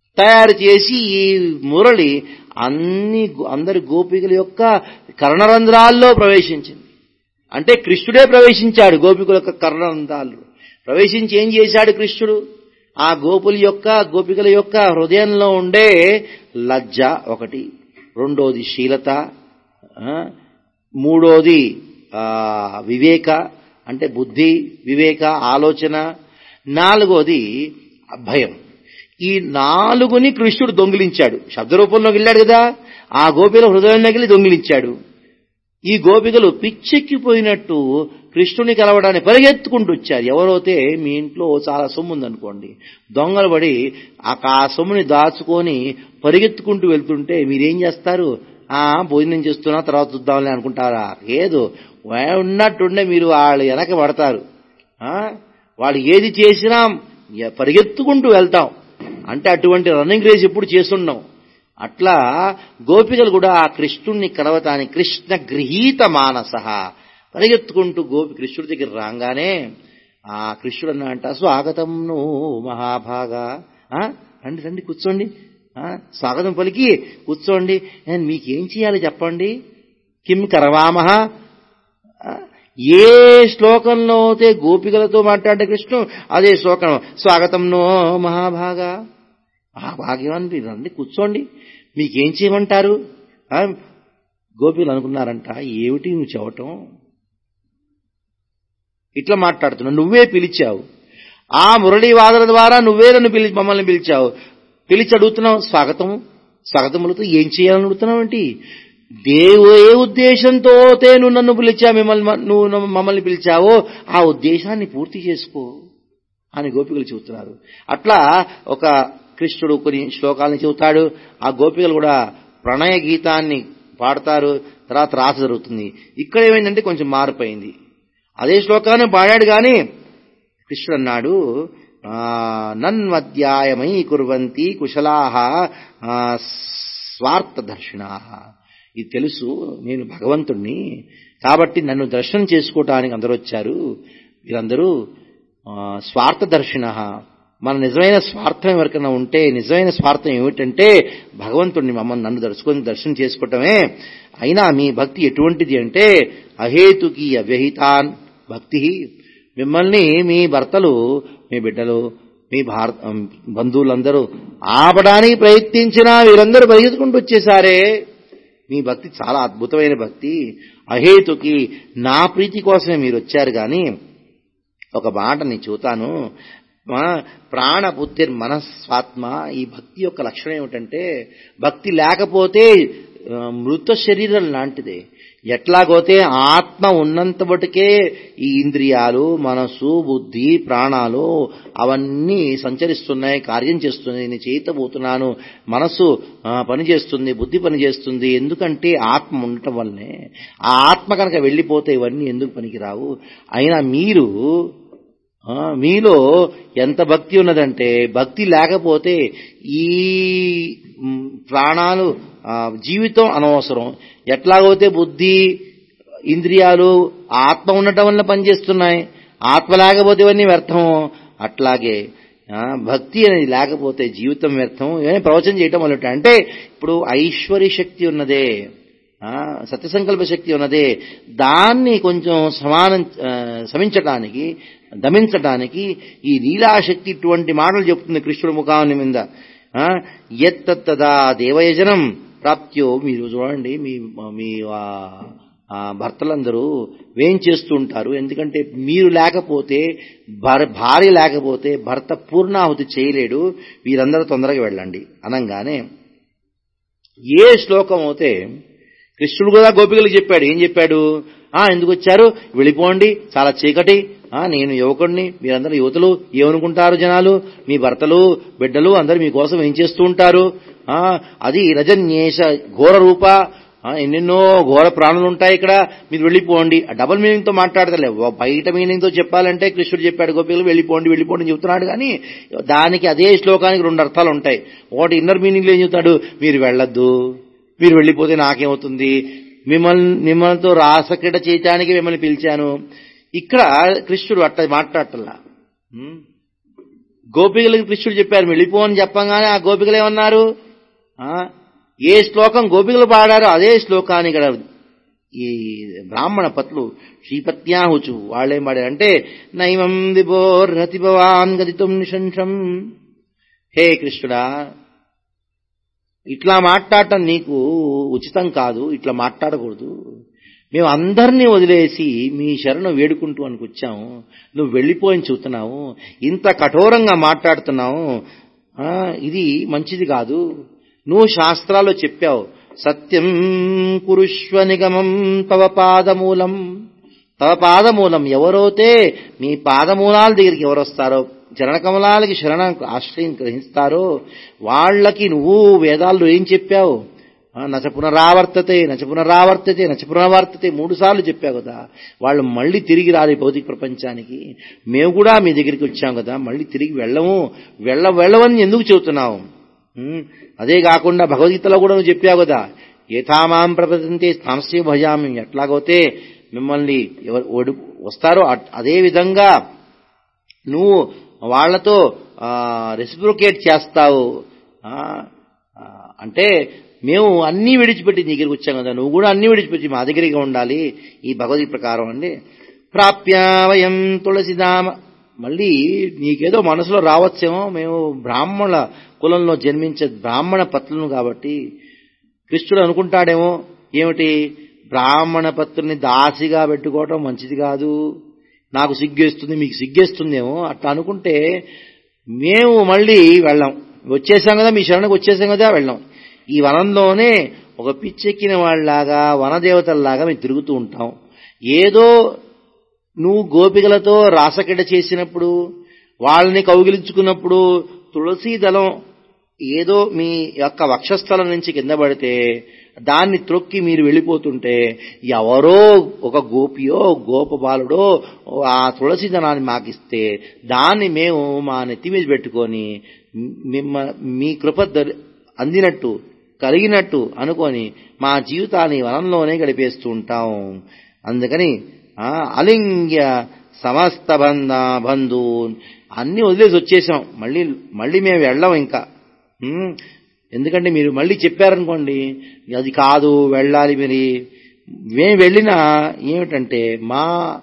తయారు చేసి ఈ మురళి అన్ని అందరి గోపికల యొక్క కర్ణరంధ్రాల్లో ప్రవేశించింది అంటే కృష్ణుడే ప్రవేశించాడు గోపికుల యొక్క కర్ణరంధ్రాలు ప్రవేశించి ఏం చేశాడు కృష్ణుడు ఆ గోపుల యొక్క గోపికల యొక్క హృదయంలో ఉండే లజ్జ ఒకటి రెండోది శీలత ఆ, మూడోది ఆ, వివేక అంటే బుద్ధి వివేక ఆలోచన నాలుగోది భయం ఈ నాలుగుని కృష్ణుడు దొంగిలించాడు శబ్ద రూపంలోకి వెళ్ళాడు కదా ఆ గోపికల హృదయంలోకి వెళ్ళి దొంగిలించాడు ఈ గోపికలు పిచ్చెక్కిపోయినట్టు కృష్ణుని కలవడానికి పరిగెత్తుకుంటూ వచ్చారు ఎవరైతే మీ ఇంట్లో చాలా సొమ్ము ఉందనుకోండి దొంగలు పడి ఆ ఆ సొమ్ముని దాచుకొని పరిగెత్తుకుంటూ వెళ్తుంటే మీరేం చేస్తారు ఆ భోజనం చేస్తున్నా తర్వాత చూద్దాంలే అనుకుంటారా లేదు ఉన్నట్టుండే మీరు వాళ్ళు వెనక పడతారు ఆ వాళ్ళు ఏది చేసినా ఎ- పరిగెత్తుకుంటూ వెళ్తాం అంటే అటువంటి రన్నింగ్ రేస్ ఎప్పుడు చేస్తున్నాం అట్లా గోపికలు కూడా ఆ కృష్ణుణ్ణి కడవటానికి కృష్ణ గృహీత మానస పరిగెత్తుకుంటూ గోపి కృష్ణుడి దగ్గర రాగానే ఆ కృష్ణుడు అన్న అంట స్వాగతం ను మహాభాగా ఆ, రండి రండి కూర్చోండి ఆ, స్వాగతం పలికి కూర్చోండి నేను మీకేం చేయాలి చెప్పండి కిం కరవామహ ఆ, ఏ శ్లోకంలో అయితే గోపికలతో మాట్లాడే కృష్ణుడు అదే శ్లోకం స్వాగతం నో మహాభాగా ఆ భాగ్యవాన్ని రండి కూర్చోండి మీకేం చేయమంటారు ఆ, గోపికలు అనుకున్నారంట ఏమిటి నువ్వు చెప్పటం ఇట్లా మాట్లాడుతున్నావు నువ్వే పిలిచావు ఆ మురళీ వాదన ద్వారా నువ్వే నన్ను పిలి మమ్మల్ని పిలిచావు పిలిచి అడుగుతున్నావు స్వాగతం స్వాగతములతో ఏం చేయాలని అడుగుతున్నావు ఏంటి దేవు ఏ ఉద్దేశంతో అయితే నువ్వు నన్ను పిలిచా మిమ్మల్ని నువ్వు నన్ను- మమ్మల్ని పిలిచావో ఆ ఉద్దేశాన్ని పూర్తి చేసుకో అని గోపికలు చెబుతున్నారు అట్లా ఒక కృష్ణుడు కొన్ని శ్లోకాలను చెబుతాడు ఆ గోపికలు కూడా ప్రణయ గీతాన్ని పాడతారు తర్వాత రాస జరుగుతుంది ఇక్కడ ఏమైందంటే కొంచెం మారిపోయింది అదే శ్లోకాన్ని పాడాడు కానీ కృష్ణుడు అన్నాడు ఆ, నన్మధ్యాయమై కుర్వంతి కుశలాహ ఆ, స్వార్థదర్శినా ఇది తెలుసు నేను భగవంతుణ్ణి కాబట్టి నన్ను దర్శనం చేసుకోవటానికి అందరూ వచ్చారు వీరందరూ ఆ, స్వార్థదర్శిన మన నిజమైన స్వార్థం ఎవరికైనా ఉంటే నిజమైన స్వార్థం ఏమిటంటే భగవంతుణ్ణి మమ్మల్ని నన్ను దర్శుకొని దర్శనం చేసుకోవటమే అయినా మీ భక్తి ఎటువంటిది అంటే అహేతుకి అవ్యహితాన్ భక్తి మిమ్మల్ని మీ భర్తలు మీ బిడ్డలు మీ భారత బంధువులందరూ ఆపడానికి ప్రయత్నించినా వీరందరూ పరిగెత్తుకుంటూ వచ్చేసారే మీ భక్తి చాలా అద్భుతమైన భక్తి అహేతుకి నా ప్రీతి కోసమే మీరు వచ్చారు కానీ ఒక మాట నేను చూతాను మా ప్రాణబుద్ధిర్ మనస్వాత్మ ఈ భక్తి యొక్క లక్షణం ఏమిటంటే భక్తి లేకపోతే ఆ, మృత శరీరం లాంటిదే ఎట్లాగోతే ఆత్మ ఉన్నంత బటుకే ఈ ఇంద్రియాలు మనసు బుద్ధి ప్రాణాలు అవన్నీ సంచరిస్తున్నాయి కార్యం చేస్తున్నాయి నేను చేయతబోతున్నాను మనసు ఆ, పనిచేస్తుంది బుద్ధి పనిచేస్తుంది ఎందుకంటే ఆత్మ ఉండటం వల్లనే ఆ ఆత్మ కనుక వెళ్ళిపోతే ఇవన్నీ ఎందుకు పనికిరావు అయినా మీరు ఆ, మీలో ఎంత భక్తి ఉన్నదంటే భక్తి లేకపోతే ఈ మ్, ప్రాణాలు ఆ, జీవితం అనవసరం ఎట్లాగైతే బుద్ధి ఇంద్రియాలు ఆత్మ ఉండటం వల్ల పనిచేస్తున్నాయి ఆత్మ లేకపోతే ఇవన్నీ వ్యర్థం అట్లాగే ఆ, భక్తి అనేది లేకపోతే జీవితం వ్యర్థం ఏమైనా ప్రవచనం చేయటం వల్ల అంటే ఇప్పుడు ఐశ్వర్య శక్తి ఉన్నదే ఆ, సత్య సంకల్ప శక్తి ఉన్నదే దాన్ని కొంచెం సమానం ఆ, శమించటానికి దమించటానికి ఈ లీలాశక్తి ఇటువంటి మాటలు చెప్తుంది కృష్ణుడు ముఖాన్ని మీద ఆ, ఎత్తత్తదా దేవయజనం ప్రాప్త్యో మీరు చూడండి మీ మీ ఆ, ఆ భర్తలందరూ వేం చేస్తూ ఉంటారు ఎందుకంటే మీరు లేకపోతే భర్- భార్య లేకపోతే భర్త పూర్ణాహుతి చేయలేడు వీరందరూ తొందరగా వెళ్ళండి అనంగానే ఏ శ్లోకం అయితే కృష్ణుడు కూడా గోపికలకు చెప్పాడు ఏం చెప్పాడు ఆ ఎందుకు వచ్చారు వెళ్ళిపోండి చాలా చీకటి ఆ నేను యువకుడిని మీరందరూ యువతులు ఏమనుకుంటారు జనాలు మీ భర్తలు బిడ్డలు అందరూ మీకోసం ఏం చేస్తూ ఉంటారు ఆ అది రజన్యేష ఘోర రూప ఆ, ఎన్నెన్నో ఘోర ప్రాణులు ఉంటాయి ఇక్కడ మీరు వెళ్ళిపోండి ఆ డబుల్ మీనింగ్ తో మాట్లాడతలే ఓ బయట మీనింగ్ తో చెప్పాలంటే కృష్ణుడు చెప్పాడు గోపికలు వెళ్ళిపోండి వెళ్ళిపోండి అని చెప్తున్నాడు కానీ దానికి అదే శ్లోకానికి రెండు అర్థాలు ఉంటాయి ఒకటి ఇన్నర్ మీనింగ్ లో ఏం చెప్తాడు మీరు వెళ్ళొద్దు మీరు వెళ్ళిపోతే నాకేమవుతుంది మిమ్మల్ని మిమ్మల్నితో రాసక్రీడ చేయటానికి మిమ్మల్ని పిలిచాను ఇక్కడ కృష్ణుడు అట్ట మాట్లాడటల్లా ఉం? గోపికలకు కృష్ణుడు చెప్పారు వెళ్ళిపో అని చెప్పంగానే ఆ గోపికలు ఏమన్నారు ఆ, ఏ శ్లోకం గోపికలు పాడారో అదే శ్లోకాన్ని ఇక్కడ ఈ బ్రాహ్మణ పత్లు శ్రీపత్యాహుచు వాళ్ళేం పాడారు అంటే నైమం విభోర్హతి భవాన్ గదితుం నిశంసం హే కృష్ణుడా ఇట్లా మాట్లాడటం నీకు ఉచితం కాదు ఇట్లా మాట్లాడకూడదు మేము అందరినీ వదిలేసి మీ శరణు వేడుకుంటూ అని వచ్చాము నువ్వు వెళ్ళిపోయి చూస్తున్నావు ఇంత కఠోరంగా మాట్లాడుతున్నావు ఆ, ఇది మంచిది కాదు నువ్వు శాస్త్రాల్లో చెప్పావు సత్యం కురుష్వ నిగమం తవ పాదమూలం తవ పాదమూలం ఎవరైతే మీ పాదమూలాల దగ్గరికి ఎవరు వస్తారో చరణకమలాలకి శరణ ఆశ్రయం గ్రహిస్తారో వాళ్ళకి నువ్వు వేదాల్లో ఏం చెప్పావు ఆ, నచ పునరావర్తతే నచ పునరావర్తతే నచ పునరావర్తతే మూడు సార్లు చెప్పావు కదా వాళ్ళు మళ్ళీ తిరిగి రాదు ఈ భౌతిక ప్రపంచానికి మేము కూడా మీ దగ్గరికి వచ్చాం కదా మళ్ళీ తిరిగి వెళ్ళము వెళ్ళ వెళ్ళవని ఎందుకు చెబుతున్నావు ఉమ్, అదే కాకుండా భగవద్గీతలో కూడా నువ్వు చెప్పావు కదా ఏతామాం ప్రపంచంతే స్థానస్య భజామి ఎట్లాగైతే మిమ్మల్ని ఎవరు ఓడి వస్తారో అట్- అదే విధంగా నువ్వు వాళ్లతో రెసిప్రికేట్ చేస్తావు ఆ, ఆ, అంటే మేము అన్నీ విడిచిపెట్టి నీ దగ్గరికి వచ్చాం కదా నువ్వు కూడా అన్నీ విడిచిపెట్టి మా దగ్గరికి ఉండాలి ఈ భగవద్గీత ప్రకారం అండి ప్రాప్యావయం తులసిదామ మళ్ళీ నీకేదో మనసులో రావచ్చేమో మేము బ్రాహ్మణ కులంలో జన్మించే బ్రాహ్మణ పత్రులను కాబట్టి కృష్ణుడు అనుకుంటాడేమో ఏమిటి బ్రాహ్మణ పత్రుని దాసిగా పెట్టుకోవటం మంచిది కాదు నాకు సిగ్గేస్తుంది మీకు సిగ్గేస్తుందేమో అట్లా అనుకుంటే మేము మళ్ళీ వెళ్ళాం వచ్చేసాం కదా మీ శరణకు వచ్చేసాం కదా వెళ్ళాం ఈ వనంలోనే ఒక పిచ్చెక్కిన వాళ్ళలాగా వనదేవతల్లాగా మేము తిరుగుతూ ఉంటాం ఏదో నువ్వు గోపికలతో రాసకిడ చేసినప్పుడు వాళ్ళని కౌగిలించుకున్నప్పుడు తులసీ దళం ఏదో మీ యొక్క వక్షస్థలం నుంచి కింద పడితే దాన్ని త్రొక్కి మీరు వెళ్ళిపోతుంటే ఎవరో ఒక గోపియో గోపబాలుడో ఆ తులసి దళాన్ని మాకిస్తే దాన్ని మేము మా నెత్తి మీద పెట్టుకొని మిమ్మ మీ కృప దొరి- అందినట్టు కలిగినట్టు అనుకొని మా జీవితాన్ని వనంలోనే గడిపేస్తూ ఉంటాం అందుకని ఆ, అలింగ్య సమస్త బంధ బంధు అన్ని వదిలేసి వచ్చేసాం మళ్ళీ మళ్ళీ మేము వెళ్ళాం ఇంకా ఉమ్, ఎందుకంటే మీరు మళ్ళీ చెప్పారనుకోండి అది కాదు వెళ్ళాలి మరి మేము వెళ్ళినా ఏమిటంటే మా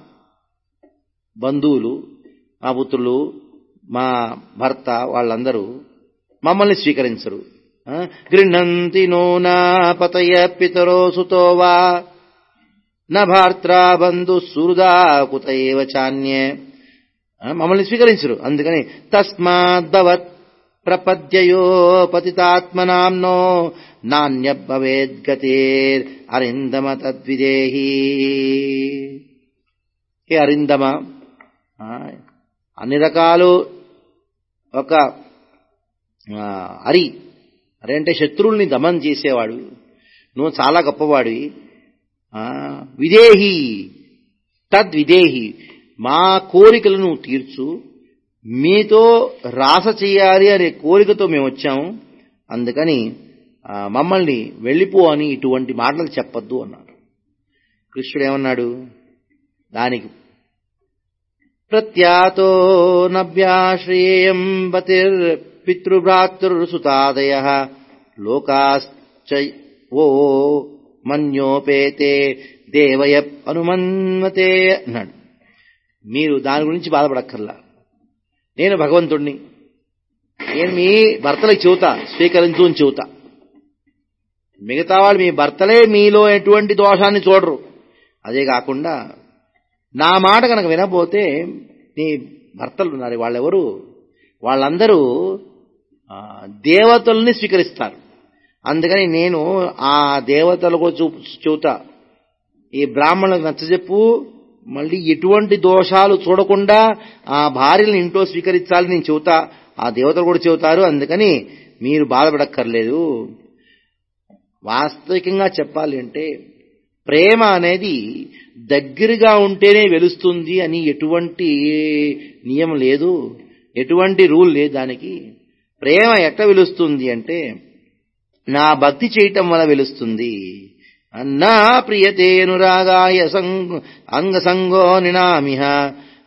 బంధువులు మా పుత్రులు మా భర్త వాళ్ళందరూ మమ్మల్ని స్వీకరించరు ఆ, గృహంతి నూనా పతయ పితరో సుతో వా న భార్త్రా బంధు సుహృదా కుత ఏవ చాన్యే ఆ, మమ్మల్ని స్వీకరించరు అందుకని తస్మాద్భవత్ ప్రపద్యయో పతితాత్మనాంనో నాణ్య భవేద్గతేర్ అరిందమ తద్విదేహి ఏ అరిందమ ఆ, అన్ని రకాలు ఒక ఆ, అరి అరే అంటే శత్రువుల్ని దమనం చేసేవాడు నువ్వు చాలా గొప్పవాడివి ఆ, విదేహి తద్విదేహి మా కోరికలను నువ్వు తీర్చు మీతో రాస చేయాలి అనే కోరికతో మేము వచ్చాము అందుకని ఆ, మమ్మల్ని వెళ్ళిపో అని ఇటువంటి మాటలు చెప్పొద్దు అన్నాడు కృష్ణుడు ఏమన్నాడు దానికి ప్రత్యాతో నభ్యాశ్రేయం పతిర్ పితృభ్రాతృసుతాదయ లోకాశ్చ ఓ మన్యోపేతే దేవయ అనుమన్మతే అన్నాడు మీరు దాని గురించి బాధపడక్కర్లా నేను భగవంతుణ్ణి నేను మీ భర్తలకు చెబుతా స్వీకరించు అని చెబుతా మిగతా వాళ్ళు మీ భర్తలే మీలో ఎటువంటి దోషాన్ని చూడరు అదే కాకుండా నా మాట కనుక వినపోతే నీ భర్తలు ఉన్నారు వాళ్ళెవరు వాళ్ళందరూ ఆ, దేవతల్ని స్వీకరిస్తారు అందుకని నేను ఆ దేవతలకు చూ చెబుతా ఈ బ్రాహ్మణులకు నచ్చజెప్పు మళ్ళీ ఎటువంటి దోషాలు చూడకుండా ఆ భార్యలను ఇంట్లో స్వీకరించాలని నేను చెబుతా ఆ దేవతలు కూడా చెబుతారు అందుకని మీరు బాధపడక్కర్లేదు వాస్తవికంగా చెప్పాలి అంటే ప్రేమ అనేది దగ్గరగా ఉంటేనే వెలుస్తుంది అని ఎటువంటి నియమం లేదు ఎటువంటి రూల్ లేదు దానికి ప్రేమ ఎట్లా వెలుస్తుంది అంటే నా భక్తి చేయటం వల్ల వెలుస్తుంది అన్నా ప్రియతే అనురాగాయ సంగ అంగసంగో నినామిహ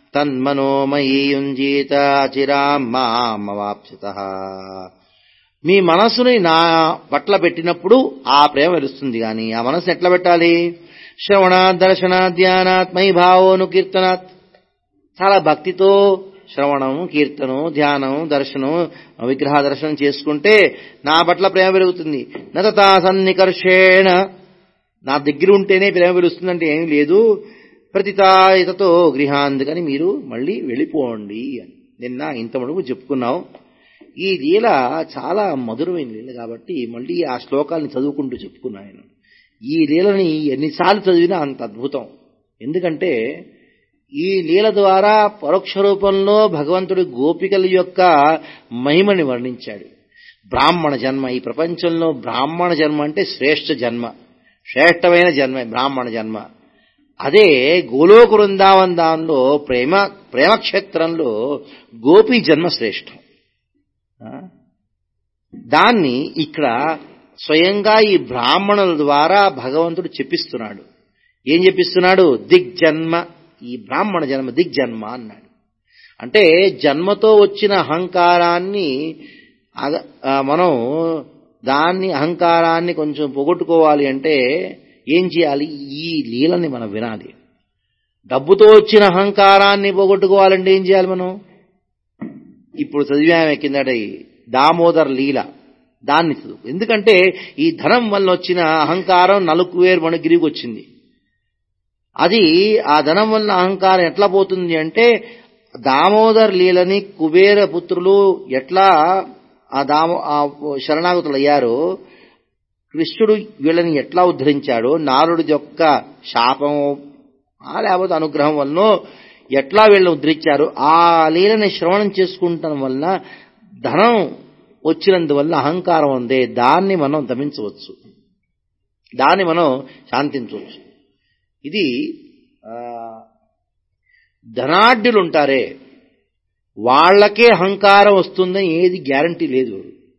తన్మనోమయీ యుంజీత అచిరాం మామవాప్సిత మీ మనసుని నా పట్ల పెట్టినప్పుడు ఆ ప్రేమ వెలుస్తుంది కానీ ఆ మనసుని ఎట్లా పెట్టాలి శ్రవణ దర్శన ధ్యానాత్మై భావోను కీర్తనాత్ చాలా భక్తితో శ్రవణం కీర్తనం ధ్యానం దర్శనం విగ్రహ దర్శనం చేసుకుంటే నా పట్ల ప్రేమ పెరుగుతుంది నతతా సన్నికర్షేణ నా దగ్గర ఉంటేనే ప్రేమ పెరుగుతుందంటే ఏమీ లేదు ప్రతితాయితతో గృహాందుకని మీరు మళ్ళీ వెళ్ళిపోండి అని నిన్న ఇంత మడుగు చెప్పుకున్నాం ఈ లీల చాలా మధురమైన లీల కాబట్టి మళ్ళీ ఆ శ్లోకాలను చదువుకుంటూ చెప్పుకున్నాను నేను ఈ లీలని ఎన్నిసార్లు చదివినా అంత అద్భుతం ఎందుకంటే ఈ లీల ద్వారా పరోక్ష రూపంలో భగవంతుడి గోపికల యొక్క మహిమని వర్ణించాడు బ్రాహ్మణ జన్మ ఈ ప్రపంచంలో బ్రాహ్మణ జన్మ అంటే శ్రేష్ఠ జన్మ శ్రేష్టమైన జన్మ బ్రాహ్మణ జన్మ అదే గోలోక వృందావన్ దానిలో ప్రేమ ప్రేమక్షేత్రంలో గోపి జన్మ శ్రేష్టం దాన్ని ఇక్కడ స్వయంగా ఈ బ్రాహ్మణుల ద్వారా భగవంతుడు చెప్పిస్తున్నాడు ఏం చెప్పిస్తున్నాడు దిగ్జన్మ ఈ బ్రాహ్మణ జన్మ దిగ్జన్మ అన్నాడు అంటే జన్మతో వచ్చిన అహంకారాన్ని మనం దాన్ని అహంకారాన్ని కొంచెం పొగొట్టుకోవాలి అంటే ఏం చేయాలి ఈ లీలని మనం వినాలి డబ్బుతో వచ్చిన అహంకారాన్ని పోగొట్టుకోవాలంటే ఏం చేయాలి మనం ఇప్పుడు చదివామే కిందట దామోదర్ లీల దాన్ని చదువు ఎందుకంటే ఈ ధనం వల్ల వచ్చిన అహంకారం నలుకు వేరు మణిగిరికి వచ్చింది అది ఆ ధనం వల్ల అహంకారం ఎట్లా పోతుంది అంటే దామోదర్ లీలని కుబేర పుత్రులు ఎట్లా ఆ దామో ఆ శరణాగతులు అయ్యారో కృష్ణుడు వీళ్ళని ఎట్లా ఉద్ధరించాడో నారుడి యొక్క శాపం లేకపోతే అనుగ్రహం వలన ఎట్లా వీళ్ళని ఉద్ధరించారు ఆ లీలని శ్రవణం చేసుకుంటం వల్ల ధనం వచ్చినందువల్ల అహంకారం ఉందే దాన్ని మనం దమించవచ్చు దాన్ని మనం శాంతించవచ్చు ఇది ధనాఢ్యులు ఉంటారే వాళ్ళకే అహంకారం వస్తుందని ఏది గ్యారంటీ లేదు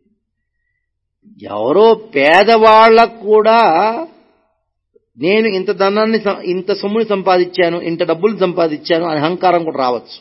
ఎవరో పేదవాళ్ళకు కూడా నేను ఇంత ధనాన్ని ఇంత సొమ్ముని సంపాదించాను ఇంత డబ్బులు సంపాదించాను అని అహంకారం కూడా రావచ్చు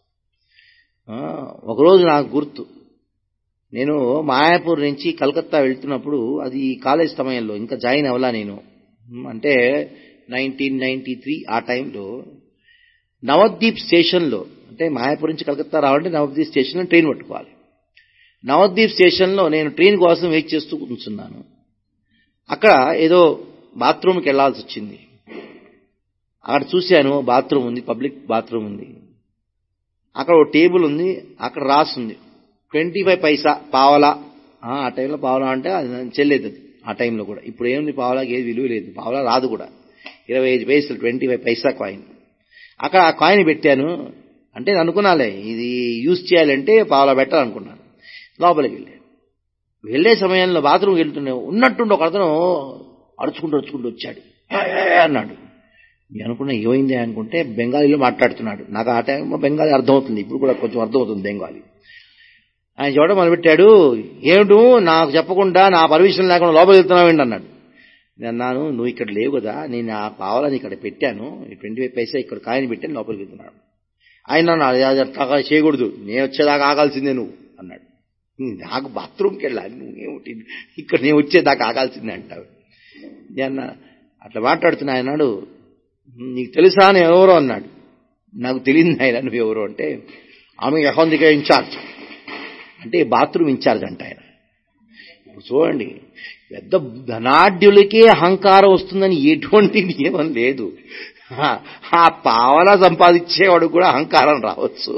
ఒకరోజు నాకు గుర్తు నేను మాయాపూర్ నుంచి కలకత్తా వెళ్తున్నప్పుడు అది కాలేజ్ సమయంలో ఇంకా జాయిన్ అవ్వలా నేను అంటే నైన్టీన్ నైన్టీ త్రీ ఆ టైంలో నవద్వీప్ స్టేషన్లో అంటే మాయాపూర్ నుంచి కలకత్తా రావాలంటే నవద్వీప్ స్టేషన్లో ట్రైన్ పట్టుకోవాలి నవద్వీప్ స్టేషన్లో నేను ట్రైన్ కోసం వెయిట్ చేస్తూ కూర్చున్నాను అక్కడ ఏదో బాత్రూమ్కి వెళ్లాల్సి వచ్చింది అక్కడ చూశాను బాత్రూమ్ ఉంది పబ్లిక్ బాత్రూమ్ ఉంది అక్కడ ఒక టేబుల్ ఉంది అక్కడ రాస్తుంది ట్వంటీ ఫైవ్ పైసా పావలా ఆ టైంలో పావలా అంటే అది చెల్లేదు అది ఆ టైంలో కూడా ఇప్పుడు ఏముంది పావలాకి ఏది విలువ లేదు పావలా రాదు కూడా ఇరవై ఐదు పైసలు ట్వంటీ ఫైవ్ పైసా కాయిన్ అక్కడ ఆ కాయిన్ పెట్టాను అంటే నేను అనుకున్నాలే ఇది యూజ్ చేయాలంటే పావలా పెట్టాలనుకున్నాను లోపలికి వెళ్ళాను వెళ్లే సమయంలో బాత్రూమ్కి వెళ్తున్నా ఉన్నట్టుండి ఒక అతను అరుచుకుంటూ అరుచుకుంటూ వచ్చాడు అన్నాడు నేను అనుకున్నా ఏమైంది అనుకుంటే బెంగాలీలో మాట్లాడుతున్నాడు నాకు ఆ టైంలో బెంగాలీ అర్థమవుతుంది ఇప్పుడు కూడా కొంచెం అర్థమవుతుంది బెంగాలీ ఆయన చూడడం మొదలుపెట్టాడు ఏమిటి నాకు చెప్పకుండా నా పర్మిషన్ లేకుండా లోపలికి వెళ్తున్నావేంటి అన్నాడు నేను అన్నాను నువ్వు ఇక్కడ లేవు కదా నేను ఆ పావలని ఇక్కడ పెట్టాను ట్వంటీ ఫైవ్ పైసా ఇక్కడ కాయని పెట్టాను లోపలికి వెళ్తున్నాడు ఆయన అన్నాడు అట్లా చేయకూడదు నేను వచ్చేదాకా ఆగాల్సిందే నువ్వు అన్నాడు నాకు బాత్రూమ్కి వెళ్ళాలి నువ్వేమిటి ఇక్కడ నేను వచ్చేదాకా ఆగాల్సిందే అంటావు నేను అట్లా మాట్లాడుతున్నా ఆయన అన్నాడు నీకు తెలుసా అని ఎవరో అన్నాడు నాకు తెలియదు ఆయన నువ్వు ఎవరు అంటే ఆమె అహౌందిక ఇన్ఛార్జ్ అంటే బాత్రూమ్ ఇన్ఛార్జ్ అంట ఆయన ఇప్పుడు చూడండి పెద్ద ధనాఢ్యులకే అహంకారం వస్తుందని ఎటువంటి నియమం లేదు ఆ పావల సంపాదించేవాడు కూడా అహంకారం రావచ్చు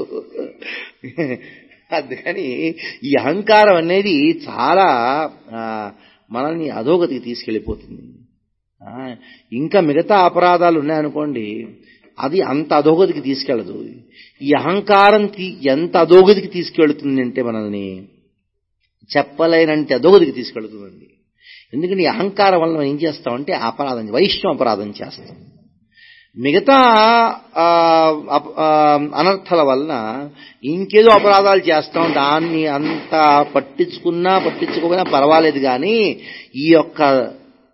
అందుకని ఈ అహంకారం అనేది చాలా మనల్ని అధోగతికి తీసుకెళ్ళిపోతుంది ఇంకా మిగతా అపరాధాలు ఉన్నాయనుకోండి అది అంత అధోగతికి తీసుకెళ్ళదు ఈ అహంకారం ఎంత అధోగతికి తీసుకెళ్తుంది అంటే మనల్ని చెప్పలేనంటే అధోగతికి తీసుకెళ్తుందండి ఎందుకంటే ఈ అహంకారం వల్ల మనం ఏం చేస్తామంటే అపరాధం వైష్ణవ అపరాధం చేస్తాం మిగతా అనర్థాల వలన ఇంకేదో అపరాధాలు చేస్తాం దాన్ని అంత పట్టించుకున్నా పట్టించుకోకపోయినా పర్వాలేదు కానీ ఈ యొక్క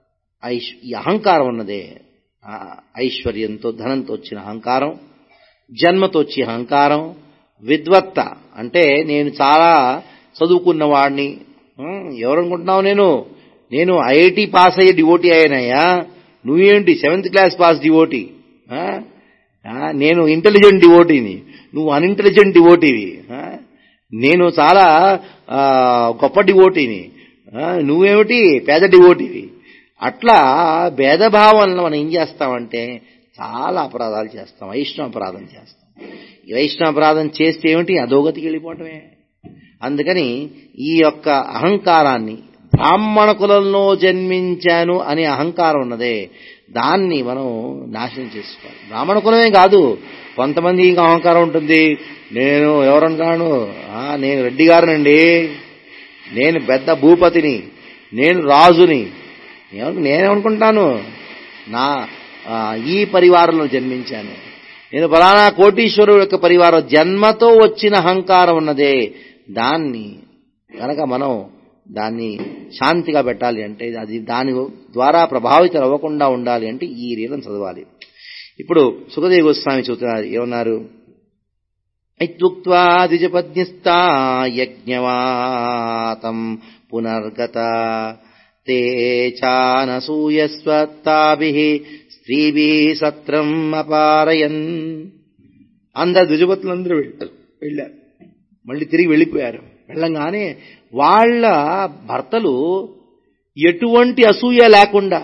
ఐశ్ ఈ అహంకారం ఉన్నదే ఐశ్వర్యంతో ధనంతో వచ్చిన అహంకారం జన్మతో వచ్చే అహంకారం విద్వత్త అంటే నేను చాలా చదువుకున్నవాడిని ఉమ్, ఎవరనుకుంటున్నావు నేను నేను ఐఐటి పాస్ అయ్యే డివోటీ అయ్యానయ్యా నువ్వేంటి సెవెంత్ క్లాస్ పాస్ డివోటీ ఆ? ఆ, నేను ఇంటెలిజెంట్ డివోటీని నువ్వు అన్ఇంటెలిజెంట్ డివోటీవి ఆ? నేను చాలా ఆ, గొప్ప డివోటీని ఆ, నువ్వేమిటి పేద డివోటీవి అట్లా భేదభావాలను మనం ఏం చేస్తామంటే చాలా అపరాధాలు చేస్తాం వైష్ణవ అపరాధం చేస్తాం ఈ వైష్ణవ అపరాధం చేస్తే ఏమిటి అధోగతికి వెళ్ళిపోవటమే అందుకని ఈ యొక్క అహంకారాన్ని బ్రాహ్మణ కులంలో జన్మించాను అనే అహంకారం ఉన్నదే దాన్ని మనం నాశనం చేసుకోవాలి బ్రాహ్మణ కులమే కాదు కొంతమంది ఇంకా అహంకారం ఉంటుంది నేను ఎవరనుకాను ఆ, నేను రెడ్డి గారినండి నేను పెద్ద భూపతిని నేను రాజుని ఏమను- నేనేమనుకుంటాను నా ఆ, ఈ పరివారంలో జన్మించాను నేను ఫలానా కోటీశ్వరుడు యొక్క పరివారం జన్మతో వచ్చిన అహంకారం ఉన్నదే దాన్ని కనుక మనం దాన్ని శాంతిగా పెట్టాలి అంటే అది దాని ద్వారా ప్రభావితం అవ్వకుండా ఉండాలి అంటే ఈ రీలను చదవాలి ఇప్పుడు సుఖదేవ గోస్వామి చెబుతున్నారు ఏమన్నారు ఇత్యుక్త్వా ద్విజపద్నిస్తా యజ్ఞవాతం పునర్గత తే చానసూయస్వత్తాభిః స్త్రీభిः సత్రం అపారయన్ అందరు ద్విజపతులందరూ వెళ్ళారు వెళ్ళారు మళ్ళీ తిరిగి వెళ్ళిపోయారు వెళ్ళంగానే వాళ్ళ భర్తలు ఎటువంటి అసూయ లేకుండా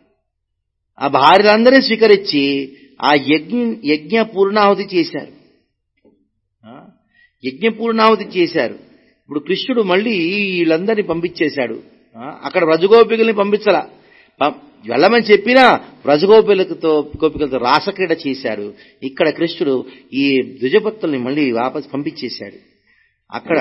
ఆ భార్యలందరినీ స్వీకరించి ఆ యజ్ఞ యజ్ఞ పూర్ణాహుతి చేశారు ఆ? యజ్ఞ పూర్ణాహుతి చేశారు ఇప్పుడు కృష్ణుడు మళ్ళీ వీళ్ళందరినీ పంపించేశాడు ఆ? అక్కడ వ్రజగోపికల్ని పంపించలా పం- వెళ్ళమని చెప్పినా వ్రజగోపికలతో గోపికలతో రాసక్రీడ చేశాడు ఇక్కడ కృష్ణుడు ఈ ద్విజపత్తుల్ని మళ్ళీ వాపస్ పంపించేశాడు అక్కడ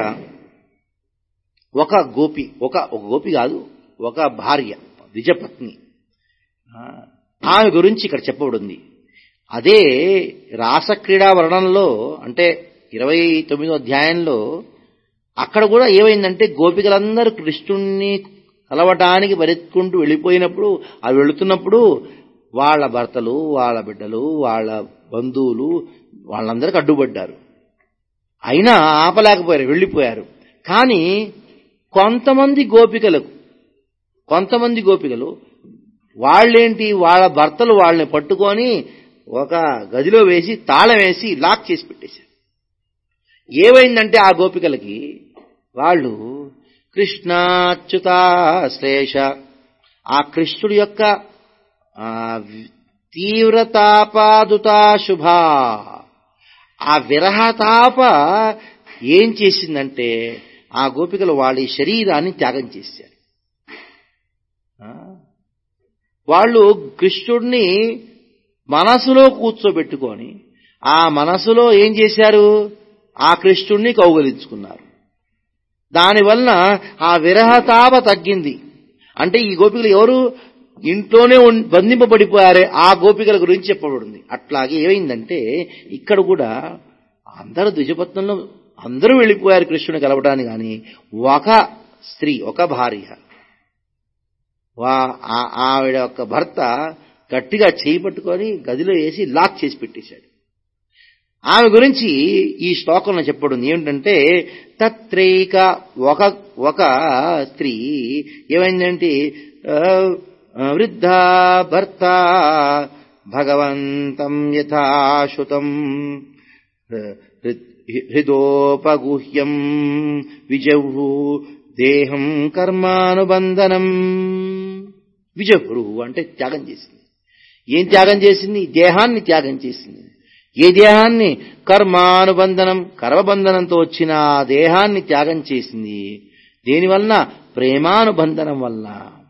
ఒక గోపి ఒక ఒక గోపి కాదు ఒక భార్య ద్విజపత్ని ఆ, ఆమె గురించి ఇక్కడ చెప్పబడింది అదే రాసక్రీడా వర్ణంలో అంటే ఇరవై తొమ్మిదో అధ్యాయంలో అక్కడ కూడా ఏమైందంటే గోపికలందరూ కృష్ణుణ్ణి కలవటానికి పరిగెత్తుకుంటూ వెళ్ళిపోయినప్పుడు అవి వెళుతున్నప్పుడు వాళ్ళ భర్తలు వాళ్ళ బిడ్డలు వాళ్ళ బంధువులు వాళ్ళందరికీ అడ్డుపడ్డారు అయినా ఆపలేకపోయారు వెళ్ళిపోయారు కానీ కొంతమంది గోపికలకు కొంతమంది గోపికలు వాళ్ళేంటి వాళ్ళ భర్తలు వాళ్ళని పట్టుకొని ఒక గదిలో వేసి తాళం వేసి లాక్ చేసి పెట్టేశారు ఏమైందంటే ఆ గోపికలకి వాళ్ళు కృష్ణాచ్యుతాశ్లేష ఆ కృష్ణుడి యొక్క ఆ, తీవ్రతాపాదుతా శుభ ఆ విరహతాప ఏం చేసిందంటే ఆ గోపికలు వాళ్ళ ఈ శరీరాన్ని త్యాగం చేశారు ఆ? వాళ్ళు కృష్ణుడిని మనసులో కూర్చోబెట్టుకొని ఆ మనసులో ఏం చేశారు ఆ కృష్ణుడిని కౌగలించుకున్నారు దానివలన ఆ విరహతాప తగ్గింది అంటే ఈ గోపికలు ఎవరు ఇంట్లోనే ఉన్- బంధింపబడిపోయారే ఆ గోపికల గురించి చెప్పబడింది అట్లాగే ఏమైందంటే ఇక్కడ కూడా అందరూ ద్విజపత్నంలో అందరూ వెళ్ళిపోయారు కృష్ణుని కలవటానికి కానీ ఒక స్త్రీ ఒక భార్య వా- ఆ- ఆవిడ యొక్క భర్త గట్టిగా చేయి పట్టుకొని గదిలో వేసి లాక్ చేసి పెట్టేశాడు ఆమె గురించి ఈ శ్లోకంలో చెప్పడం ఏమిటంటే తత్రైక ఒక ఒక స్త్రీ ఏమైందంటే ఆ, ఆ, వృద్ధా భర్త భగవంతం యథాశుతం హృదోపగుహ్యం విజహు దేహం కర్మానుబంధనం విజహురు అంటే త్యాగం చేసింది ఏం త్యాగం చేసింది దేహాన్ని త్యాగం చేసింది ఏ దేహాన్ని కర్మానుబంధనం కర్మబంధనంతో వచ్చిన ఆ దేహాన్ని త్యాగం చేసింది దేనివలన ప్రేమానుబంధనం వలన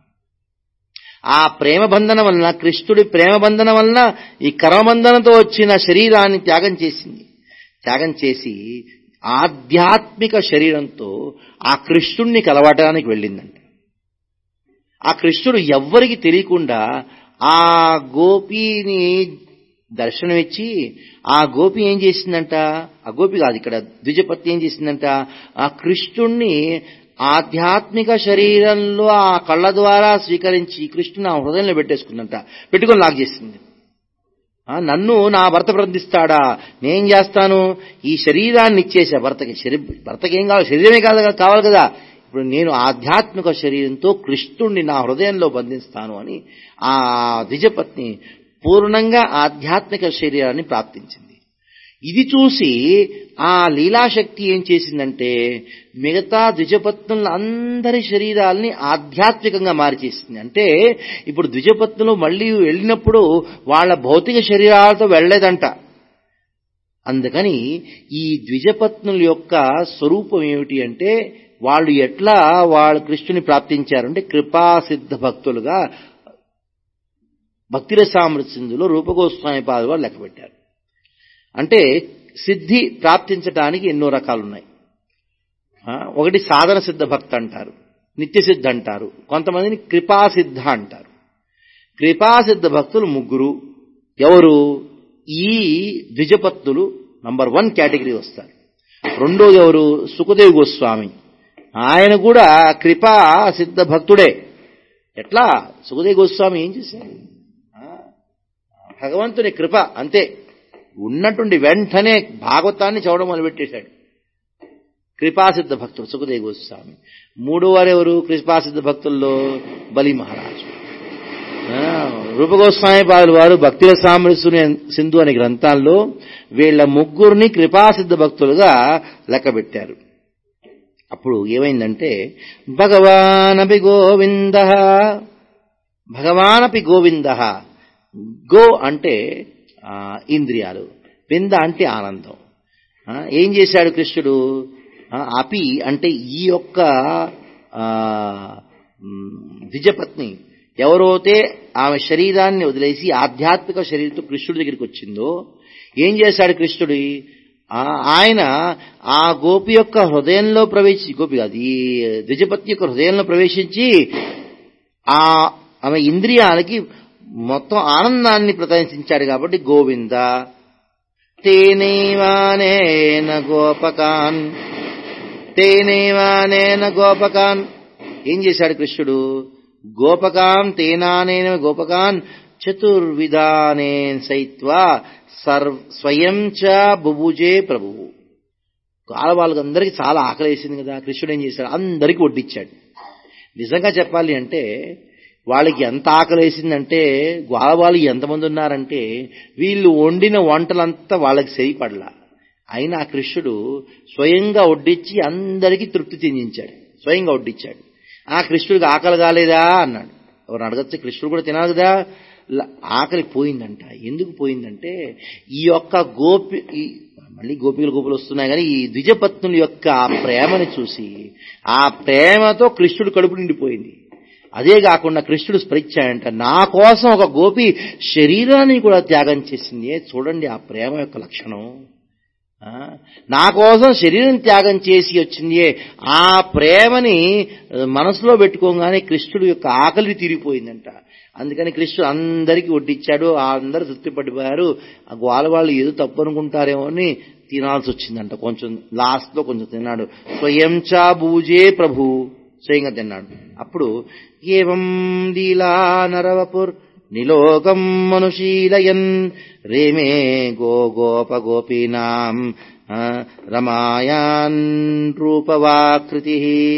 ఆ ప్రేమ బంధనం వలన కృష్ణుడి ప్రేమ బంధనం వలన ఈ కర్మబంధనంతో వచ్చిన శరీరాన్ని త్యాగం చేసింది త్యాగం చేసి ఆధ్యాత్మిక శరీరంతో ఆ కృష్ణుణ్ణి కలవటానికి వెళ్ళిందంట ఆ కృష్ణుడు ఎవ్వరికి తెలియకుండా ఆ గోపిని దర్శనమిచ్చి ఆ గోపి ఏం చేసిందంట ఆ గోపి కాదు ఇక్కడ ద్విజపత్తి ఏం చేసిందంట ఆ కృష్ణుణ్ణి ఆధ్యాత్మిక శరీరంలో ఆ కళ్ళ ద్వారా స్వీకరించి కృష్ణుని ఆ హృదయంలో పెట్టేసుకుందంట పెట్టుకొని లాక్ చేసింది ఆ, నన్ను నా భర్త ప్రార్థిస్తాడా నేను చేస్తాను ఈ శరీరాన్ని ఇచ్చేసా భర్తకి శరీ భర్తకి ఏం కావాలి శరీరమే కాదు కావాలి కదా ఇప్పుడు నేను ఆధ్యాత్మిక శరీరంతో కృష్ణుణ్ణి నా హృదయంలో బంధిస్తాను అని ఆ ద్విజపత్ని పూర్ణంగా ఆధ్యాత్మిక శరీరాన్ని ప్రాప్తించింది ఇది చూసి ఆ లీలాశక్తి ఏం చేసిందంటే మిగతా ద్విజపత్నుల అందరి శరీరాల్ని ఆధ్యాత్మికంగా మార్చేసింది అంటే ఇప్పుడు ద్విజపత్నులు మళ్ళీ వెళ్ళినప్పుడు వాళ్ళ భౌతిక శరీరాలతో వెళ్ళలేదంట అందుకని ఈ ద్విజపత్నుల యొక్క స్వరూపం ఏమిటి అంటే వాళ్ళు ఎట్లా వాళ్ళు కృష్ణుని ప్రాప్తించారంటే కృపాసిద్ధ భక్తులుగా భక్తిరసామృతసింధులో రూపగోస్వామి పాద వారు లెక్క పెట్టారు అంటే సిద్ధి ప్రాప్తించడానికి ఎన్నో రకాలు ఉన్నాయి ఆ, ఒకటి సాధన సిద్ధ భక్తి అంటారు నిత్య సిద్ధ అంటారు కొంతమందిని కృపాసిద్ధ అంటారు కృపాసిద్ధ భక్తులు ముగ్గురు ఎవరు ఈ ద్విజపత్తులు నంబర్ వన్ కేటగిరీ వస్తారు రెండోది ఎవరు సుఖదేవ్ గోస్వామి ఆయన కూడా కృపా సిద్ధ భక్తుడే ఎట్లా సుఖదేవ్ గోస్వామి ఏం చేశారు ఆ, భగవంతుని కృప అంతే ఉన్నటువంటి వెంటనే భాగవతాన్ని చదవడం మొదలుపెట్టేశాడు కృపాసిద్ధ భక్తుడు సుఖదేవ్ గోస్వామి మూడో వారెవరు కృపాసిద్ధ భక్తుల్లో బలి మహారాజు ఆ, రూపగోస్వామి పాదులు వారు భక్తుల సామరస్సుని సింధు అనే గ్రంథాల్లో వీళ్ళ ముగ్గురిని కృపాసిద్ధ భక్తులుగా లెక్కబెట్టారు అప్పుడు ఏమైందంటే భగవానపి గోవింద భగవానపి గోవింద గో అంటే ఆ, ఇంద్రియాలు వింద అంటే ఆనందం ఆ, ఏం చేశాడు కృష్ణుడు ఆ, అపి అంటే ఈ యొక్క ఆ, మ్, ద్విజపత్ని ఎవరైతే ఆమె శరీరాన్ని వదిలేసి ఆధ్యాత్మిక శరీరంతో కృష్ణుడి దగ్గరికి వచ్చిందో ఏం చేశాడు కృష్ణుడు ఆ, ఆయన ఆ గోపి యొక్క హృదయంలో ప్రవేశించి గోపి కాదు ఈ ద్విజపత్ని యొక్క హృదయంలో ప్రవేశించి ఆ ఆమె ఇంద్రియాలకి మొత్తం ఆనందాన్ని ప్రదర్శించాడు కాబట్టి గోవింద తేనేవానేన గోపకాన్ తేనేవానేన గోపకాన్ ఏం చేశాడు కృష్ణుడు గోపకాం తేనానేన గోపకాన్ చతుర్విధానేన్ సైత్వా సర్వ స్వయం చ బుభుజే ప్రభువు వాళ్ళకందరికీ చాలా ఆకలేసింది కదా కృష్ణుడు ఏం చేశాడు అందరికీ వడ్డిచ్చాడు నిజంగా చెప్పాలి అంటే వాళ్ళకి ఎంత ఆకలేసిందంటే గోలవాళ్ళు ఎంతమంది ఉన్నారంటే వీళ్ళు వండిన వంటలంతా వాళ్ళకి సరిపడలా అయినా ఆ కృష్ణుడు స్వయంగా వడ్డించి అందరికీ తృప్తి చెందించాడు స్వయంగా వడ్డించాడు ఆ కృష్ణుడికి ఆకలి కాలేదా అన్నాడు ఎవరు అడగచ్చు కృష్ణుడు కూడా తినాలి కదా ల- ఆకలి పోయిందంట ఎందుకు పోయిందంటే ఈ యొక్క గోపి ఈ మళ్ళీ గోపికలు గోపులు వస్తున్నాయి కానీ ఈ ద్విజపత్నుల యొక్క ఆ ప్రేమని చూసి ఆ ప్రేమతో కృష్ణుడు కడుపు నిండిపోయింది అదే కాకుండా కృష్ణుడు స్మరించాడంట నా కోసం ఒక గోపి శరీరాన్ని కూడా త్యాగం చేసింది చూడండి ఆ ప్రేమ యొక్క లక్షణం ఆ, నా కోసం శరీరం త్యాగం చేసి వచ్చింది ఆ ప్రేమని ఆ, మనసులో పెట్టుకోగానే కృష్ణుడు యొక్క ఆకలి తీరిపోయిందంట అందుకని కృష్ణుడు అందరికీ వడ్డిచ్చాడు అందరూ తృప్తి పడిపోయారు ఆ గోల వాళ్ళు ఏదో తప్పు అనుకుంటారేమో అని తినాల్సి వచ్చిందంట కొంచెం లాస్ట్ లో కొంచెం తిన్నాడు స్వయం చా భూజే ప్రభు స్వయంగా తిన్నాడు అప్పుడు ఏవం లీలా నరవపుర్ నిలోకం మనుశీలయన్ రేమే గో గోప గోపీనాం ఆ, రమాయాన్ రూపవాకృతి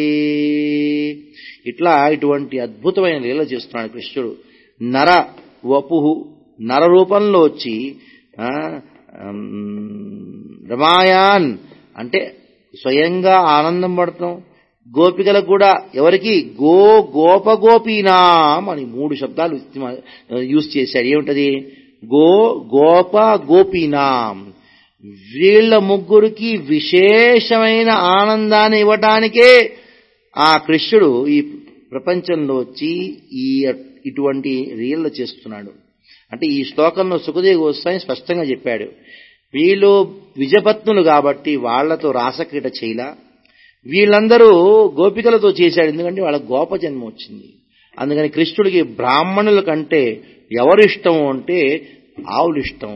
ఇట్లా ఇటువంటి అద్భుతమైన లీల చేస్తున్నాడు కృష్ణుడు నర వపుహు నర రూపంలో వచ్చి ఆ, ఉమ్, రమాయాన్ అంటే స్వయంగా ఆనందం పడతాం గోపికలకు కూడా ఎవరికి గో గోప గోపీనాం అని మూడు శబ్దాలు ఇస్తిమా- యూజ్ చేశాడు ఏమిటది గో గోప గోపీనాం వీళ్ళ ముగ్గురికి విశేషమైన ఆనందాన్ని ఇవ్వటానికే ఆ కృష్ణుడు ఈ ప్రపంచంలో వచ్చి ఈ ఇటువంటి రీళ్ళు చేస్తున్నాడు అంటే ఈ శ్లోకంలో సుఖదేవ్ గోస్వామి స్పష్టంగా చెప్పాడు వీళ్ళు విజపత్నులు కాబట్టి వాళ్లతో రాసక్రీడ చేయలా వీళ్ళందరూ గోపికలతో చేశాడు ఎందుకంటే వాళ్ళ గోప జన్మ వచ్చింది అందుకని కృష్ణుడికి బ్రాహ్మణుల కంటే ఎవరిష్టం అంటే ఆవులు ఇష్టం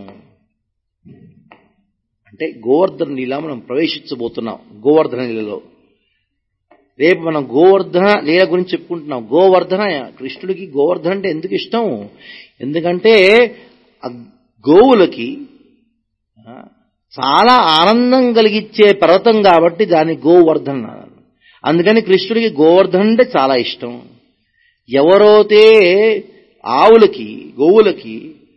అంటే గోవర్ధన లీల మనం ప్రవేశించబోతున్నాం గోవర్ధన లీలలో రేపు మనం గోవర్ధన లీల గురించి చెప్పుకుంటున్నాం గోవర్ధన కృష్ణుడికి గోవర్ధన అంటే ఎందుకు ఇష్టం ఎందుకంటే ఆ గోవులకి ఆ, చాలా ఆనందం కలిగించే పర్వతం కాబట్టి దాన్ని గోవర్ధన్ అన్నారు అందుకని కృష్ణుడికి గోవర్ధన్ అంటే చాలా ఇష్టం ఎవరైతే ఆవులకి గోవులకి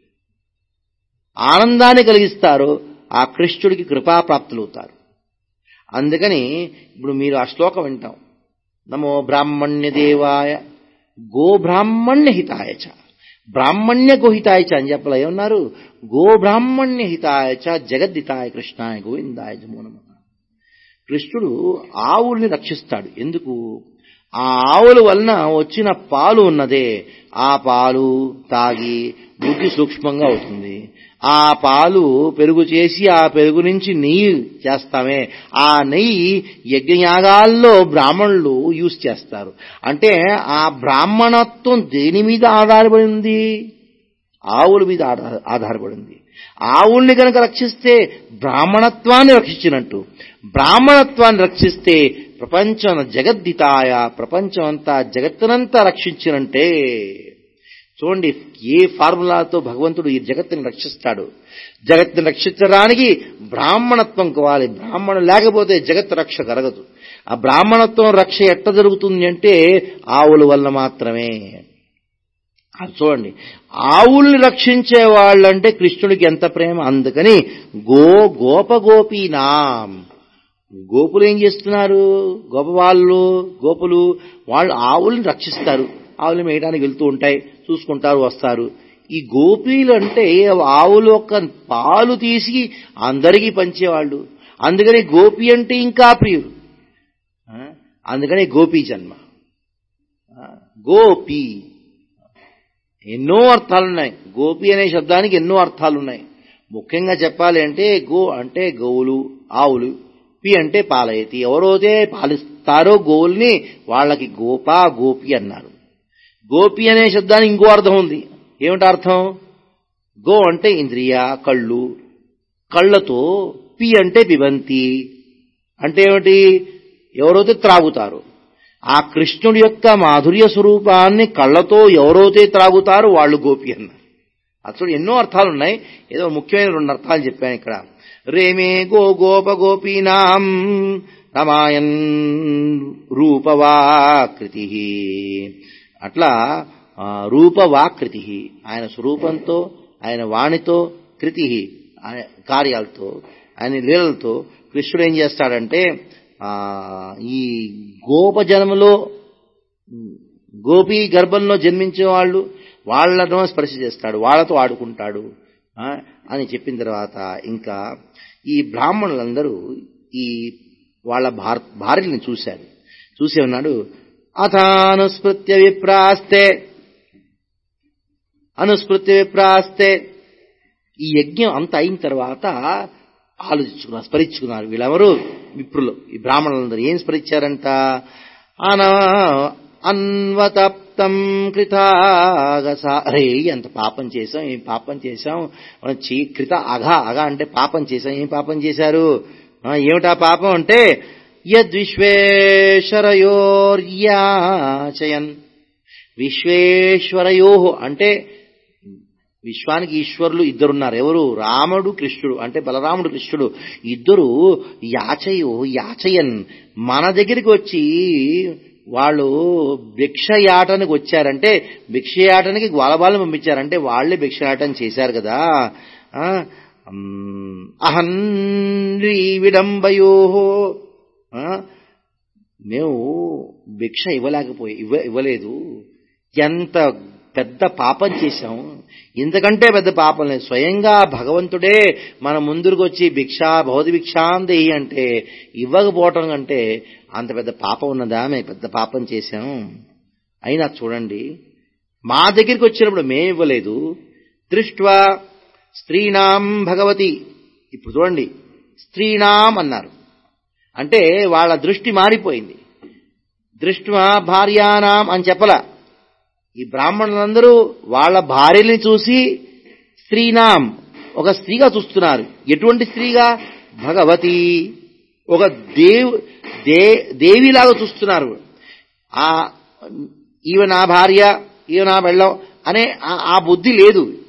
ఆనందాన్ని కలిగిస్తారో ఆ కృష్ణుడికి కృపాప్రాప్తులవుతారు అందుకని ఇప్పుడు మీరు ఆ శ్లోకం వింటాం నమో బ్రాహ్మణ్య దేవాయ గో బ్రాహ్మణ్య హితాయ చ బ్రాహ్మణ్య గోహితాయ చ అని చెప్పలే ఏమన్నారు గో బ్రాహ్మణ్య హితాయ చ జగద్దితాయ కృష్ణాయ గోవిందాయ జమో నమః కృష్ణుడు ఆవుల్ని రక్షిస్తాడు ఎందుకు ఆ ఆవుల వలన వచ్చిన పాలు ఉన్నదే ఆ పాలు తాగి బుద్ధి సూక్ష్మంగా అవుతుంది ఆ పాలు పెరుగు చేసి ఆ పెరుగు నుంచి నెయ్యి చేస్తామే ఆ నెయ్యి యజ్ఞయాగాల్లో బ్రాహ్మణులు యూజ్ చేస్తారు అంటే ఆ బ్రాహ్మణత్వం దేని మీద ఆధారపడి ఉంది ఆవుల మీద ఆధార- ఆధారపడింది ఆవుల్ని కనుక రక్షిస్తే బ్రాహ్మణత్వాన్ని రక్షించినట్టు బ్రాహ్మణత్వాన్ని రక్షిస్తే ప్రపంచం జగద్దితాయ ప్రపంచం అంతా జగత్తునంతా రక్షించినంటే చూడండి ఏ ఫార్ములాతో భగవంతుడు ఈ జగత్తుని రక్షిస్తాడు జగత్తుని రక్షించడానికి బ్రాహ్మణత్వం కావాలి బ్రాహ్మణం లేకపోతే జగత్తు రక్ష కరగదు ఆ బ్రాహ్మణత్వం రక్ష ఎట్ట జరుగుతుంది అంటే ఆవుల వల్ల మాత్రమే అది చూడండి ఆవుల్ని రక్షించే వాళ్ళంటే కృష్ణుడికి ఎంత ప్రేమ అందుకని గో గోప గోపీనాం గోపులు ఏం చేస్తున్నారు గోపవాళ్ళు గోపులు వాళ్ళు ఆవుల్ని రక్షిస్తారు ఆవులు మేయడానికి వెళ్తూ ఉంటాయి చూసుకుంటారు వస్తారు ఈ గోపీలు అంటే ఆవుల యొక్క పాలు తీసి అందరికీ పంచేవాళ్ళు అందుకని గోపి అంటే ఇంకా ప్రియుడు ఆ? అందుకని గోపీ జన్మ ఆ? గోపి ఎన్నో అర్థాలున్నాయి గోపి అనే శబ్దానికి ఎన్నో అర్థాలున్నాయి ముఖ్యంగా చెప్పాలి అంటే గో అంటే గోవులు ఆవులు పి అంటే పాలయతి ఎవరైతే పాలిస్తారో గోవుల్ని వాళ్ళకి గోప గోపి అన్నారు గోపి అనే శబ్దానికి ఇంకో అర్థం ఉంది ఏమిటి అర్థం గో అంటే ఇంద్రియ కళ్ళు కళ్ళతో పి అంటే పిబంతి అంటే ఏమిటి ఎవరైతే త్రాగుతారు ఆ కృష్ణుడి యొక్క మాధుర్య స్వరూపాన్ని కళ్ళతో ఎవరైతే త్రాగుతారో వాళ్ళు గోపి అన్నారు అసలు ఎన్నో అర్థాలు ఉన్నాయి ఏదో ముఖ్యమైన రెండు అర్థాలు చెప్పాను ఇక్కడ రేమే గో గోప గోపీనాం రమాయన్ రూపవాకృతి అట్లా ఆ, రూపవాకృతి ఆయన స్వరూపంతో ఆయన వాణితో కృతి ఆయన కార్యాలతో ఆయన లీలలతో కృష్ణుడు ఏం చేస్తాడంటే ఆ ఈ గోప జన్మలో గోపి గర్భంలో జన్మించే వాళ్ళు వాళ్ళను స్పర్శ చేస్తాడు వాళ్ళతో ఆడుకుంటాడు ఆ, అని చెప్పిన తర్వాత ఇంకా ఈ బ్రాహ్మణులందరూ ఈ వాళ్ళ భార్ భార్యల్ని చూశారు చూసి ఉన్నాడు అథానుస్మృత్య విప్రాస్తే అనుస్మృత్య విప్రాస్తే ఈ యజ్ఞం అంత అయిన తర్వాత ఆలోచించుకున్నారు స్మరించుకున్నారు వీళ్ళెవరు విప్రులు ఈ బ్రాహ్మణులందరూ ఏం స్మరించారంట అన అన్వతప్తం కృతాగస అరే ఎంత పాపం చేశాం ఏం పాపం చేశాం మనం చీ కృత అఘ అఘ అంటే పాపం చేశాం ఏం పాపం చేశారు ఆ, ఏమిటా పాపం అంటే యద్విశ్వేశ్వరయోర్యాచయన్ విశ్వేశ్వరయో అంటే విశ్వానికి ఈశ్వరులు ఇద్దరున్నారు ఎవరు రాముడు కృష్ణుడు అంటే బలరాముడు కృష్ణుడు ఇద్దరు యాచయో యాచయన్ మన దగ్గరికి వచ్చి వాళ్ళు భిక్షయాటానికి వచ్చారంటే భిక్షయాటానికి గ్వాలబాలను పంపించారంటే వాళ్ళే భిక్షయాటం చేశారు కదా ఆ, ఉమ్, అహన్రీ విడంబయో ఆ, మేము భిక్ష ఇవ్వలేకపోయి ఇవ్వ ఇవ్వలేదు ఎంత పెద్ద పాపం చేశాం ఇంతకంటే పెద్ద పాపం లేదు స్వయంగా భగవంతుడే మన ముందుకు వచ్చి భిక్ష భౌతి భిక్షాందేహి అంటే ఇవ్వకపోవటం కంటే అంత పెద్ద పాపం ఉన్నదా మేము పెద్ద పాపం చేశాం అయినా చూడండి మా దగ్గరికి వచ్చినప్పుడు మేము ఇవ్వలేదు దృష్ట్వా స్త్రీనాం భగవతి ఇప్పుడు చూడండి స్త్రీనాం అన్నారు అంటే వాళ్ళ దృష్టి మారిపోయింది దృష్ట్వా భార్యానాం అని చెప్పలా ఈ బ్రాహ్మణులందరూ వాళ్ళ భార్యల్ని చూసి స్త్రీనాం ఒక స్త్రీగా చూస్తున్నారు ఎటువంటి స్త్రీగా భగవతి ఒక దేవ్ దే దేవిలాగా చూస్తున్నారు ఆ ఈమె నా భార్య ఈమె నా వెళ్ళం అనే ఆ- ఆ బుద్ధి లేదు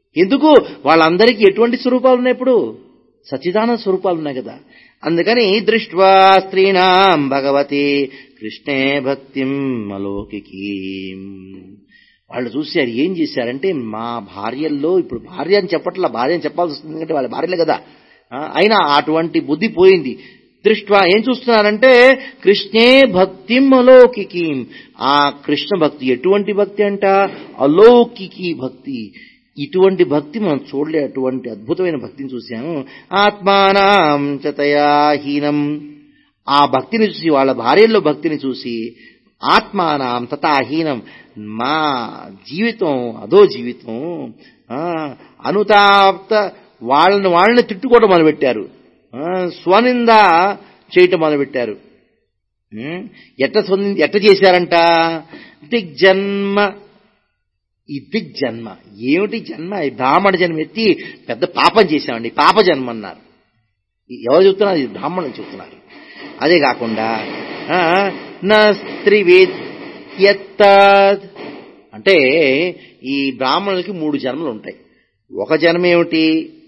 ఎందుకు వాళ్ళందరికీ ఎటువంటి స్వరూపాలు ఉన్నాయి ఇప్పుడు సచ్చిదానంద స్వరూపాలు ఉన్నాయి కదా అందుకని దృష్ట్వా స్త్రీణాం భగవతి కృష్ణే భక్తిం అలౌకికీ వాళ్ళు చూశారు ఏం చేశారంటే మా భార్యల్లో ఇప్పుడు భార్య అని చెప్పట్లా భార్య అని చెప్పాల్సి వస్తుంది ఎందుకంటే వాళ్ళ భార్యలే కదా ఆ, అయినా అటువంటి బుద్ధి పోయింది దృష్ట్వా ఏం చూస్తున్నారంటే కృష్ణే భక్తిం అలౌకికీం ఆ కృష్ణ భక్తి ఎటువంటి భక్తి అంట అలౌకికి భక్తి ఇటువంటి భక్తి మనం చూడలే అటువంటి అద్భుతమైన భక్తిని చూశాను ఆత్మానం చతయాహీనం ఆ భక్తిని చూసి వాళ్ళ భార్యల్లో భక్తిని చూసి ఆత్మానం తథాహీనం మా జీవితం అదో జీవితం ఆ, అనుతాప్త వాళ్ళని వాళ్ళని తిట్టుకోవడం మొదలుపెట్టారు ఆ, స్వనింద చేయటం మొదలుపెట్టారు ఉం? ఎట్ట స్వని ఎట్ట చేశారంట దిగ్జన్మ ఈ దిగ్ జన్మ ఏమిటి జన్మ ఈ బ్రాహ్మణ జన్మ ఎత్తి పెద్ద పాపం చేశామండి పాప జన్మ అన్నారు ఎవరు చెప్తున్నారు ఇది బ్రాహ్మణులు చెప్తున్నారు అదే కాకుండా ఆ, నా స్త్రీవేత్యత్త అంటే ఈ బ్రాహ్మణులకి మూడు జన్మలు ఉంటాయి ఒక జన్మ ఏమిటి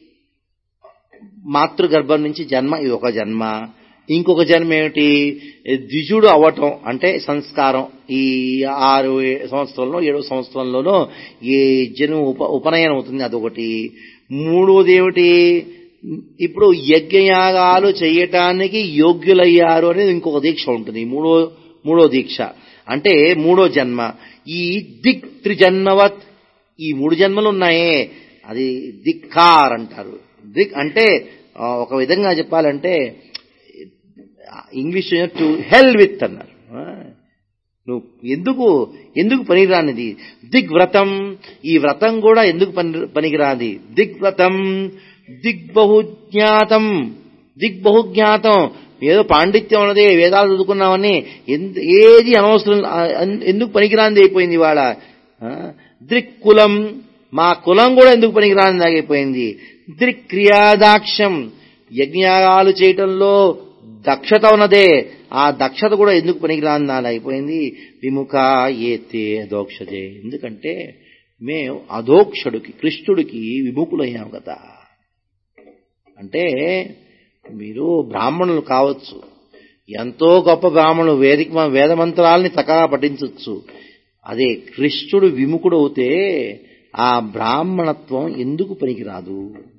మాతృగర్భం నుంచి జన్మ ఇది ఒక జన్మ ఇంకొక జన్మ ఏమిటి ద్విజుడు అవ్వటం అంటే సంస్కారం ఈ ఆరు ఏ- సంవత్సరంలో ఏడో సంవత్సరంలోనో ఏ జన్మ ఉప ఉపనయనం అవుతుంది అదొకటి మూడోది ఏమిటి ఇప్పుడు యజ్ఞయాగాలు చేయటానికి యోగ్యులయ్యారు అనేది ఇంకొక దీక్ష ఉంటుంది మూడో మూడో దీక్ష అంటే మూడో జన్మ ఈ దిక్ త్రిజన్మవత్ ఈ మూడు జన్మలు ఉన్నాయే అది దిక్కార్ అంటారు దిక్ అంటే ఆ, ఒక విధంగా చెప్పాలంటే ఇంగ్లీష్ టు హెల్ విత్ అన్నారు ఆ, నువ్వు ఎందుకు ఎందుకు పనికిరానిది దిగ్వ్రతం ఈ వ్రతం కూడా ఎందుకు పని పనికిరాది దిగ్వ్రతం దిగ్బహుజ్ఞాతం దిగ్బహుజ్ఞాతం ఏదో పాండిత్యం ఉన్నదే వేదాలు చదువుకున్నామని ఎందు ఏది అనవసరం ఆ, అన్- ఎందుకు పనికిరాంది అయిపోయింది ఇవాళ ఆ, దృక్కులం మా కులం కూడా ఎందుకు పనికిరాని అయిపోయింది దృక్క్రియాదాక్ష్యం యజ్ఞయాగాలు చేయటంలో దక్షత ఉన్నదే ఆ దక్షత కూడా ఎందుకు పనికిరాని అయిపోయింది విముఖ ఏతే అధోక్షజే ఎందుకంటే మేము అధోక్షుడికి కృష్ణుడికి విముఖులయ్యాం కదా అంటే మీరు బ్రాహ్మణులు కావచ్చు ఎంతో గొప్ప బ్రాహ్మణులు వేదిక వేద మంత్రాలని చక్కగా పఠించవచ్చు అదే కృష్ణుడు విముఖుడు అవుతే ఆ బ్రాహ్మణత్వం ఎందుకు పనికిరాదు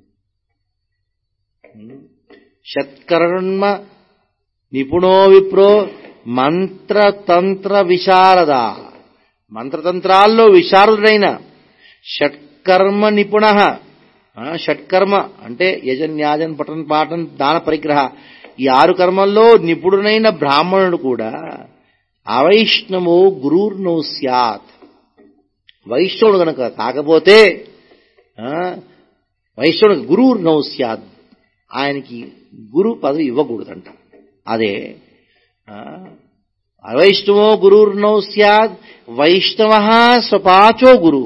షత్కర్మ నిపుణో విప్రో మంత్రతంత్ర విశారద మంత్రతంత్రాల్లో విశారదుడైన షట్కర్మ నిపుణ ఆ, షట్కర్మ అంటే యజన్ యాజన్ పఠన్ పాఠన్ దాన పరిగ్రహ ఈ ఆరు కర్మల్లో నిపుణుడైన బ్రాహ్మణుడు కూడా అవైష్ణవో గురూర్నో స్యాత్ వైష్ణవుడు గనక కాకపోతే ఆ, వైష్ణవుడు గురువు నౌ స్యాద్ ఆయనకి గురు పదవి ఇవ్వకూడదంట అదే ఆ, అవైష్ణవో గురుర్నౌ స్యాద్ వైష్ణవ స్వపాచో గురు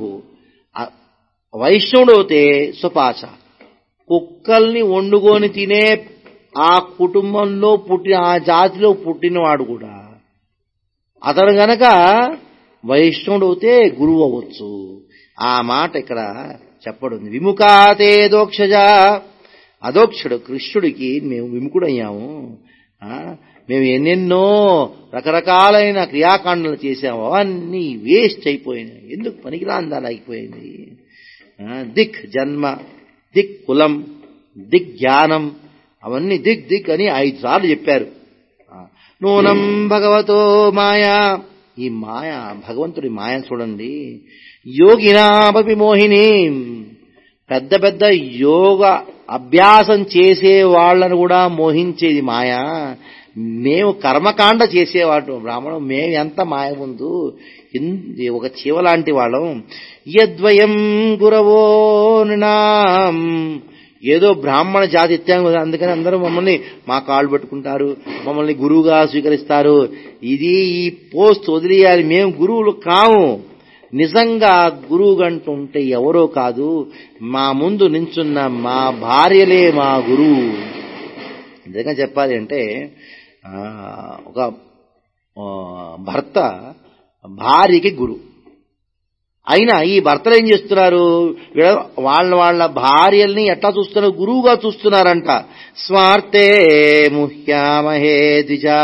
వైష్ణవుడు అవుతే స్వపాచ కుక్కల్ని వండుకొని తినే ఆ కుటుంబంలో పుట్టిన ఆ జాతిలో పుట్టినవాడు కూడా అతను గనక వైష్ణవుడు అవుతే గురువు అవ్వచ్చు ఆ మాట ఇక్కడ చెప్పడం విముఖాతే దోక్షజ అదోక్షుడు కృష్ణుడికి మేము విముఖుడయ్యాము ఆ, మేము ఎన్నెన్నో రకరకాలైన క్రియాకాండలు చేశాము అవన్నీ వేస్ట్ అయిపోయినాయి ఎందుకు పనికిరాందాలు అయిపోయింది ఆ, దిక్ జన్మ దిక్ కులం దిక్ జ్ఞానం అవన్నీ దిక్ దిక్ అని ఐదు సార్లు చెప్పారు ఆ, నూనం భగవతో మాయా ఈ మాయ భగవంతుడి మాయ చూడండి యోగినాపి మోహిని పెద్ద పెద్ద యోగ అభ్యాసం చేసే వాళ్ళను కూడా మోహించేది మాయ మేము కర్మకాండ చేసేవాడు బ్రాహ్మణం మేము ఎంత మాయ ముందు ఇన్- ఒక చీవ లాంటి వాళ్ళం యద్వయం గురవో నినాం ఏదో బ్రాహ్మణ జాతి ఎత్తాం కదా అందుకని అందరూ మమ్మల్ని మా కాళ్ళు పెట్టుకుంటారు మమ్మల్ని గురువుగా స్వీకరిస్తారు ఇది ఈ పోస్ట్ వదిలేయాలి మేము గురువులు కాము నిజంగా గురువు గంటూ ఉంటే ఎవరో కాదు మా ముందు నించున్న మా భార్యలే మా గురువు నిజంగా చెప్పాలి అంటే ఆ, ఒక ఆ, భర్త భార్యకి గురు అయినా ఈ భర్తలు ఏం చేస్తున్నారు వీళ్ళ- వాళ్ళ వాళ్ళ భార్యల్ని ఎట్లా చూస్తున్నారు గురువుగా చూస్తున్నారంట స్వార్థే ముహ్యామహే ద్విజా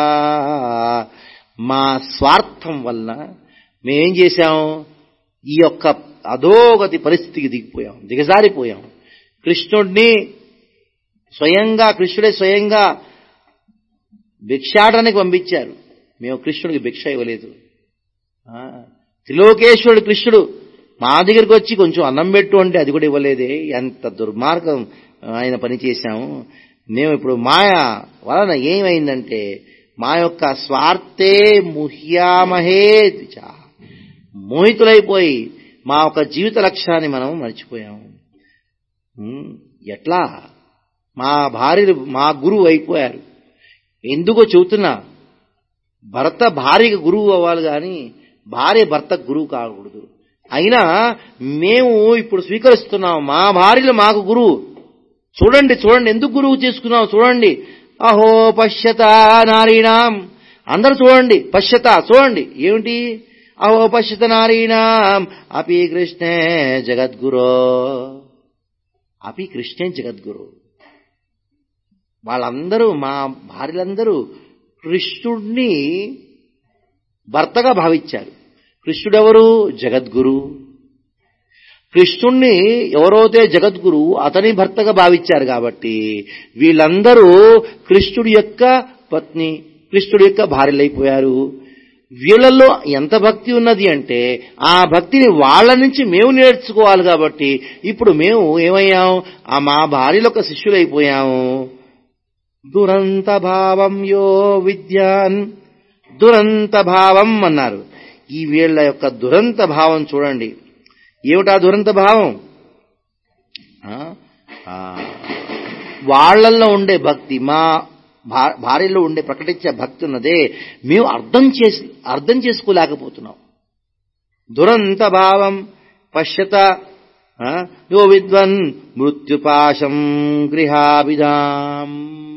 మా స్వార్థం వలన మేమేం చేశాం ఈ యొక్క అధోగతి పరిస్థితికి దిగిపోయాం దిగజారిపోయాం కృష్ణుడిని స్వయంగా కృష్ణుడే స్వయంగా భిక్షాటనకి పంపించారు మేము కృష్ణుడికి భిక్ష ఇవ్వలేదు ఆ, త్రిలోకేశ్వరుడు కృష్ణుడు మా దగ్గరికి వచ్చి కొంచెం అన్నం పెట్టు అంటే అది కూడా ఇవ్వలేదే ఎంత దుర్మార్గం ఆయన పని చేశాము మేము ఇప్పుడు మాయ వలన ఏమైందంటే మా యొక్క స్వార్థే ముహ్యామహే ద్విజా. మోహితులైపోయి మా యొక్క జీవిత లక్ష్యాన్ని మనం మర్చిపోయాము ఉమ్, ఎట్లా మా భార్యలు మా గురువు అయిపోయారు ఎందుకో చెబుతున్నా భర్త భార్యకి గురువు అవ్వాలి కానీ భార్య భర్తకు గురువు కాకూడదు అయినా మేము ఇప్పుడు స్వీకరిస్తున్నాం మా భార్యలు మాకు గురువు చూడండి చూడండి ఎందుకు గురువు చేసుకున్నాం చూడండి అహో పశ్యత నారీణాం అందరూ చూడండి పశ్యత చూడండి ఏమిటి అహో పశ్యత నారీణాం అపి కృష్ణే జగద్గురో అపి కృష్ణే జగద్గురు వాళ్ళందరూ మా భార్యలందరూ కృష్ణుడిని భర్తగా భావించారు కృష్ణుడెవరు జగద్గురు కృష్ణుణ్ణి ఎవరైతే జగద్గురు అతని భర్తగా భావించారు కాబట్టి వీళ్ళందరూ కృష్ణుడి యొక్క పత్ని కృష్ణుడి యొక్క భార్యలైపోయారు వీళ్ళల్లో ఎంత భక్తి ఉన్నది అంటే ఆ భక్తిని వాళ్ళ నుంచి మేము నేర్చుకోవాలి కాబట్టి ఇప్పుడు మేము ఏమయ్యాం ఆ మా భార్యల శిష్యులైపోయాము దురంత భావం యో విద్యాన్ దురంత భావం అన్నారు ఈ వీళ్ళ యొక్క దురంత భావం చూడండి ఏమిటా దురంత భావం ఆ, ఆ, వాళ్ళల్లో ఉండే భక్తి మా భా- భార్యలో ఉండే ప్రకటించే భక్తి ఉన్నదే మేము అర్థం చేసి అర్థం చేసుకోలేకపోతున్నాం దురంత భావం పశ్యత ఆ, యో విద్వన్ మృత్యుపాశం గృహాభిధాం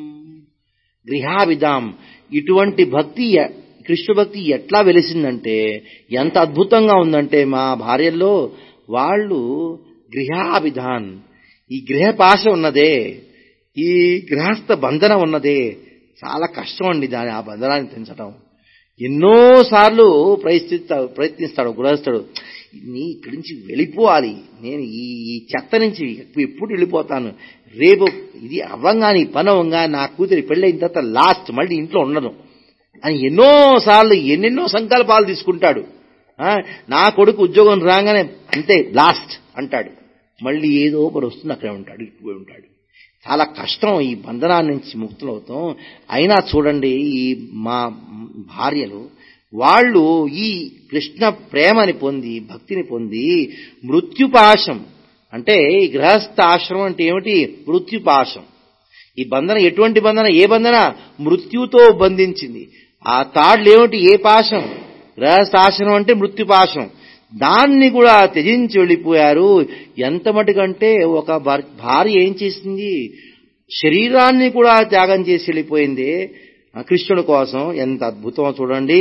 గృహాభిధాం ఇటువంటి భక్తి ఎ- కృష్ణ భక్తి ఎట్లా వెలిసిందంటే ఎంత అద్భుతంగా ఉందంటే మా భార్యల్లో వాళ్ళు గృహాభిధాన్ ఈ గృహపాశ ఉన్నదే ఈ గృహస్థ బంధన ఉన్నదే చాలా కష్టం అండి దాని ఆ బంధనాన్ని తెంచడం ఎన్నోసార్లు ప్రయత్నిస్తాడు ప్రయత్నిస్తాడు గృహస్థుడు నీ ఇక్కడి నుంచి వెళ్ళిపోవాలి నేను ఈ ఈ చెత్త నుంచి ఎప్పుడు వెళ్ళిపోతాను రేపు ఇది అవ్వంగాని ఈ పని అవ్వంగా నా కూతురి పెళ్ళైన తర్వాత లాస్ట్ మళ్ళీ ఇంట్లో ఉండను అని ఎన్నోసార్లు ఎన్నెన్నో సంకల్పాలు తీసుకుంటాడు ఆ, నా కొడుకు ఉద్యోగం రాగానే అంతే లాస్ట్ అంటాడు మళ్ళీ ఏదో ఒకటి వస్తుంది అక్కడే ఉంటాడు ఇటుపోయి ఉంటాడు చాలా కష్టం ఈ బంధనాన్ని నుంచి ముక్తులవుతాం అయినా చూడండి ఈ మా భార్యలు వాళ్ళు ఈ కృష్ణ ప్రేమని పొంది భక్తిని పొంది మృత్యుపాశం అంటే ఈ గృహస్థ ఆశ్రమం అంటే ఏమిటి మృత్యుపాశం ఈ బంధన ఎటువంటి బంధన ఏ బంధన మృత్యుతో బంధించింది ఆ తాడులు ఏమిటి ఏ పాశం గృహస్థాశ్రమం అంటే మృత్యుపాశం దాన్ని కూడా త్యజించి వెళ్ళిపోయారు ఎంత మటుకంటే ఒక భర్- భార్య ఏం చేసింది శరీరాన్ని కూడా త్యాగం చేసి వెళ్ళిపోయింది ఆ కృష్ణుడి కోసం ఎంత అద్భుతం చూడండి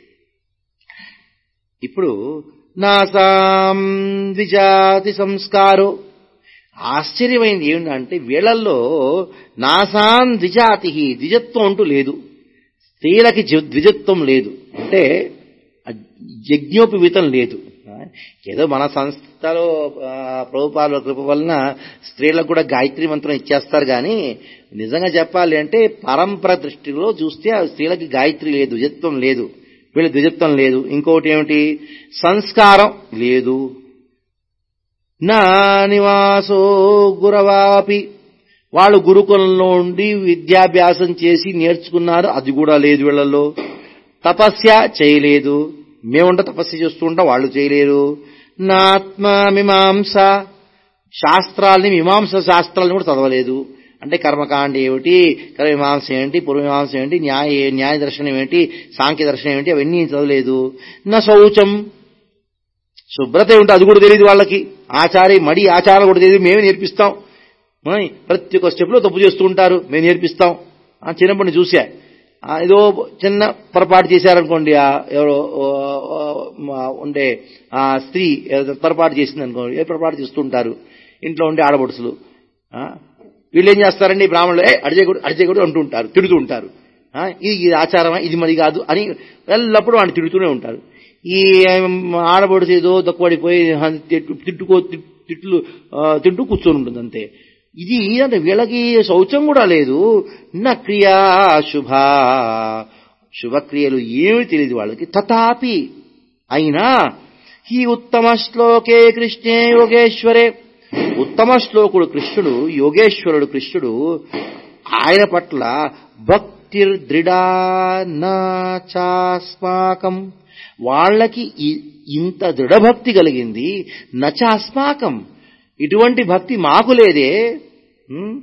ఇప్పుడు నాసాం ద్విజాతి సంస్కారో ఆశ్చర్యమైంది ఏమిటంటే వీళ్ళల్లో నాసాం ద్విజాతి ద్విజత్వం అంటూ లేదు స్త్రీలకి జ- ద్విజత్వం లేదు అంటే యజ్ఞోపవీతం లేదు ఏదో మన సంస్థలో ఆ, ప్రభుపాల కృప వలన స్త్రీలకు కూడా గాయత్రి మంత్రం ఇచ్చేస్తారు కానీ నిజంగా చెప్పాలి అంటే పరంపర దృష్టిలో చూస్తే ఆ స్త్రీలకి గాయత్రి లేదు ద్విజత్వం లేదు వీళ్ళ ద్విజత్వం లేదు ఇంకోటి ఏమిటి సంస్కారం లేదు నా నివాసో గురవాపి వాళ్ళు గురుకులంలో ఉండి విద్యాభ్యాసం చేసి నేర్చుకున్నారు అది కూడా లేదు వీళ్ళలో తపస్య చేయలేదు మేముంట తపస్య చేస్తూ ఉంటాం వాళ్ళు చేయలేరు నాత్మ మీమాంస శాస్త్రాల్ని మీమాంస శాస్త్రాలను కూడా చదవలేదు అంటే కర్మకాండ ఏమిటి కర్మమీమాంస ఏంటి పూర్వమీమాంస ఏంటి న్యాయ న్యాయ దర్శనం ఏంటి సాంఖ్య దర్శనం ఏంటి అవన్నీ చదవలేదు నా శౌచం శుభ్రత ఏమిటో అది కూడా తెలియదు వాళ్ళకి ఆచారి మడి ఆచారం కూడా తెలియదు మేమే నేర్పిస్తాం ఓయ్, ప్రతి ఒక్క స్టెప్లో తప్పు చేస్తూ ఉంటారు మేము నేర్పిస్తాం ఆ చిన్నప్పటి నుంచి చూసా ఆ, ఏదో చిన్న పొరపాటు చేశారనుకోండి ఆ ఎవరో ఓ, ఓ, మా ఉండే ఆ స్త్రీ ఏదో పొరపాటు చేసింది అనుకోండి ఏ పొరపాటు చేస్తుంటారు ఇంట్లో ఉండే ఆడపడుసులు ఆ, వీళ్ళు ఏం చేస్తారండి బ్రాహ్మణులు ఏ అడిచేయకూడదు అడిచేయకూడదు అంటూ ఉంటారు తిడుతూ ఉంటారు ఆ, ఇది ఇది ఆచారమా ఇది మరి కాదు అని ఎల్లప్పుడూ వాడిని తిడుతూనే ఉంటారు ఈ ఆడపడుచు ఏదో తక్కువడిపోయి తిట్టు తిట్టుకో తిట్- తిట్లు ఆ, తింటూ కూర్చొని ఉంటుంది అంతే ఇది అంటే వీళ్ళకి శౌచం కూడా లేదు నా క్రియా శుభ శుభక్రియలు ఏమి తెలియదు వాళ్ళకి తథాపి అయినా ఈ ఉత్తమ శ్లోకే కృష్ణే యోగేశ్వరే ఉత్తమ శ్లోకుడు కృష్ణుడు యోగేశ్వరుడు కృష్ణుడు ఆయన పట్ల భక్తిర్దృఢా నాస్మాకం వాళ్ళకి ఈ- ఇంత దృఢభక్తి కలిగింది నచాస్మాకం ఇటువంటి భక్తి మాకు లేదే ఉం?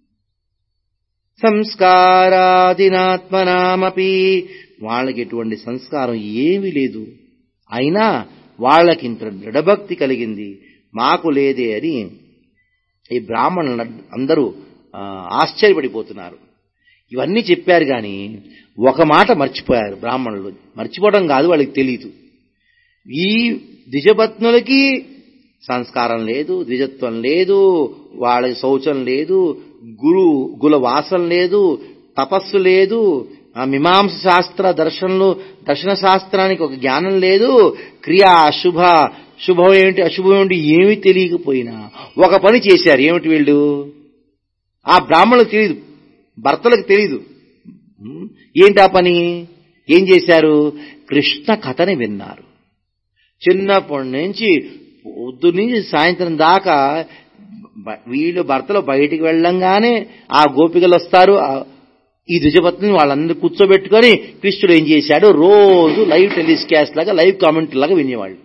సంస్కారాదినాత్మనామపి వాళ్ళకి ఎటువంటి సంస్కారం ఏమీ లేదు అయినా వాళ్ళకి ఇంత దృఢభక్తి కలిగింది మాకు లేదే అని ఈ బ్రాహ్మణులు అందరూ ఆ, ఆశ్చర్యపడిపోతున్నారు ఇవన్నీ చెప్పారు కానీ ఒక మాట మర్చిపోయారు బ్రాహ్మణులు మర్చిపోవడం కాదు వాళ్ళకి తెలియదు ఈ ద్విజపత్నులకి సంస్కారం లేదు ద్విజత్వం లేదు వాళ్ళకి శౌచం లేదు గురు గుల వాసం లేదు తపస్సు లేదు ఆ మీమాంస శాస్త్ర దర్శనలు దర్శన శాస్త్రానికి ఒక జ్ఞానం లేదు క్రియ అశుభ శుభం ఏమిటి అశుభం ఏమిటి ఏమీ తెలియకపోయినా ఒక పని చేశారు ఏమిటి వీళ్ళు ఆ బ్రాహ్మణులకు తెలియదు భర్తలకు తెలియదు ఉం? ఏంటి ఆ పని ఏం చేశారు కృష్ణ కథని విన్నారు చిన్నప్పటి నుంచి పొద్దు నుంచి సాయంత్రం దాకా బ- వీళ్ళు భర్తలు బయటికి వెళ్ళంగానే ఆ గోపికలు వస్తారు ఆ- ఈ ద్విజపత్ని వాళ్ళందరూ కూర్చోబెట్టుకొని కృష్ణుడు ఏం చేశాడు రోజు లైవ్ టెలిస్కాస్ట్ లాగా లైవ్ కామెంట్ లాగా వినేవాళ్ళు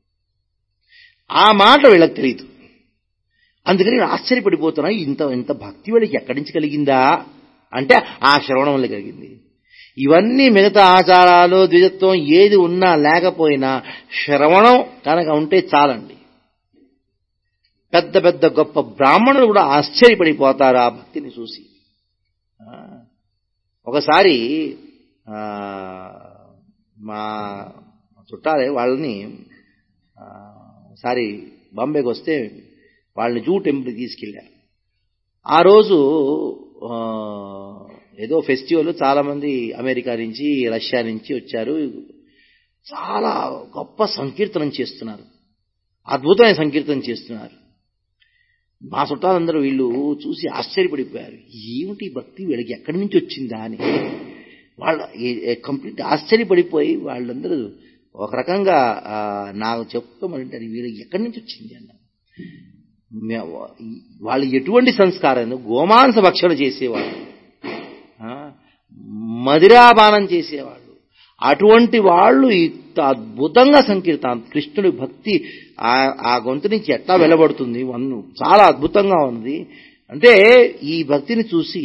ఆ మాట వీళ్ళకి తెలియదు అందుకని నేను ఆశ్చర్యపడిపోతున్నా ఇంత ఇంత భక్తి వీళ్ళకి ఎక్కడి నుంచి కలిగిందా అంటే ఆ శ్రవణం వల్ల కలిగింది ఇవన్నీ మిగతా ఆచారాలు ద్విజత్వం ఏది ఉన్నా లేకపోయినా శ్రవణం కనుక ఉంటే చాలండి పెద్ద పెద్ద గొప్ప బ్రాహ్మణులు కూడా ఆశ్చర్యపడిపోతారు ఆ భక్తిని చూసి ఆ, ఒకసారి ఆ, మా చుట్టాలే వాళ్ళని ఆ, ఒకసారి బాంబేకి వస్తే వాళ్ళని జూ టెంపుల్కి తీసుకెళ్ళారు ఆ రోజు ఆ, ఏదో ఫెస్టివల్ చాలా మంది అమెరికా నుంచి రష్యా నుంచి వచ్చారు చాలా గొప్ప సంకీర్తనం చేస్తున్నారు అద్భుతమైన సంకీర్తనం చేస్తున్నారు మా చుట్టాలందరూ వీళ్ళు చూసి ఆశ్చర్యపడిపోయారు ఏమిటి ఈ భక్తి వీళ్ళకి ఎక్కడి నుంచి వచ్చిందా అని వాళ్ళ కంప్లీట్ ఆశ్చర్యపడిపోయి వాళ్ళందరూ ఒక రకంగా ఆ, నాకు చెప్తామంటారు వీళ్ళకి ఎక్కడి నుంచి వచ్చింది అన్న మే- వాళ్ళు ఎటువంటి సంస్కారం గోమాంస భక్షణ చేసేవాళ్ళు ఆ, మదిరాపానం చేసేవాళ్ళు అటువంటి వాళ్ళు ఇంత అద్భుతంగా సంకీర్తన కృష్ణుడి భక్తి ఆ- ఆ గొంతు నుంచి ఎట్లా వెలబడుతుంది వన్ను చాలా అద్భుతంగా ఉంది అంటే ఈ భక్తిని చూసి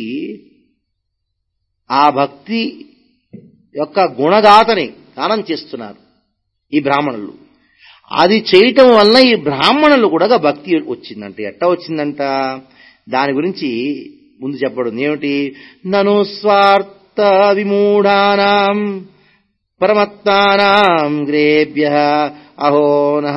ఆ భక్తి యొక్క గుణగాథని గానం చేస్తున్నారు ఈ బ్రాహ్మణులు అది చేయటం వల్ల ఈ బ్రాహ్మణులు కూడా భక్తి వచ్చిందంట ఎట్లా వచ్చిందంట దాని గురించి ముందు చెప్పడం ఏమిటి నను స్వార్థ విమూఢానాం పరమత్తానాం గ్రేభ్య అహో నః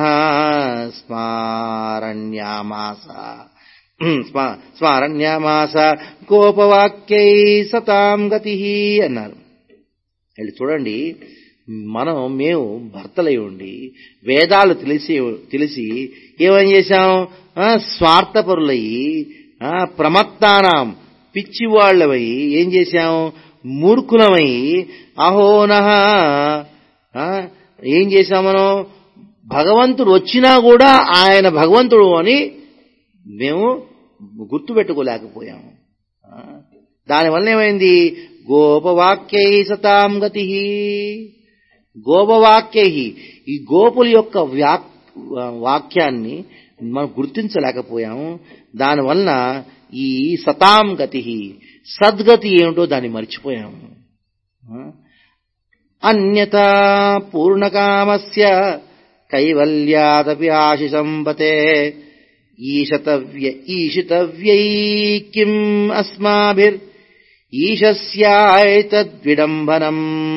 స్మారణ్యామాస స్మ- స్మారణ్యామాస కోపవాక్యై సతాం గతి అన్నారు వీళ్ళు చూడండి మనం మేము భర్తలై ఉండి వేదాలు తెలిసి తెలిసి ఏమని చేశాం ఆ, స్వార్థపరులయ్యి ఆ, ప్రమత్తానాం పిచ్చివాళ్ళవై ఏం చేశాం మూర్ఖులమై అహోనహ ఆ, ఏం చేశాం మనం భగవంతుడు వచ్చినా కూడా ఆయన భగవంతుడు అని మేము గుర్తుపెట్టుకోలేకపోయాము ఆ, దానివల్ల ఏమైంది గోపవాక్యై సతాం గతి గోపవాక్యై ఈ గోపుల యొక్క వ్యాక్ వాక్యాన్ని మనం గుర్తించలేకపోయాము దానివల్ల ఈ సతాం గతి సద్గతి ఏమిటో దాన్ని మర్చిపోయాము ఆ? అన్యతా పూర్ణకామస్య కైవల్యాదపి ఆశిసంపతే ఈశతవ్య ఈశితవ్యై కిం అస్మాభిర్ ఈశస్యాయతద్విడంబనం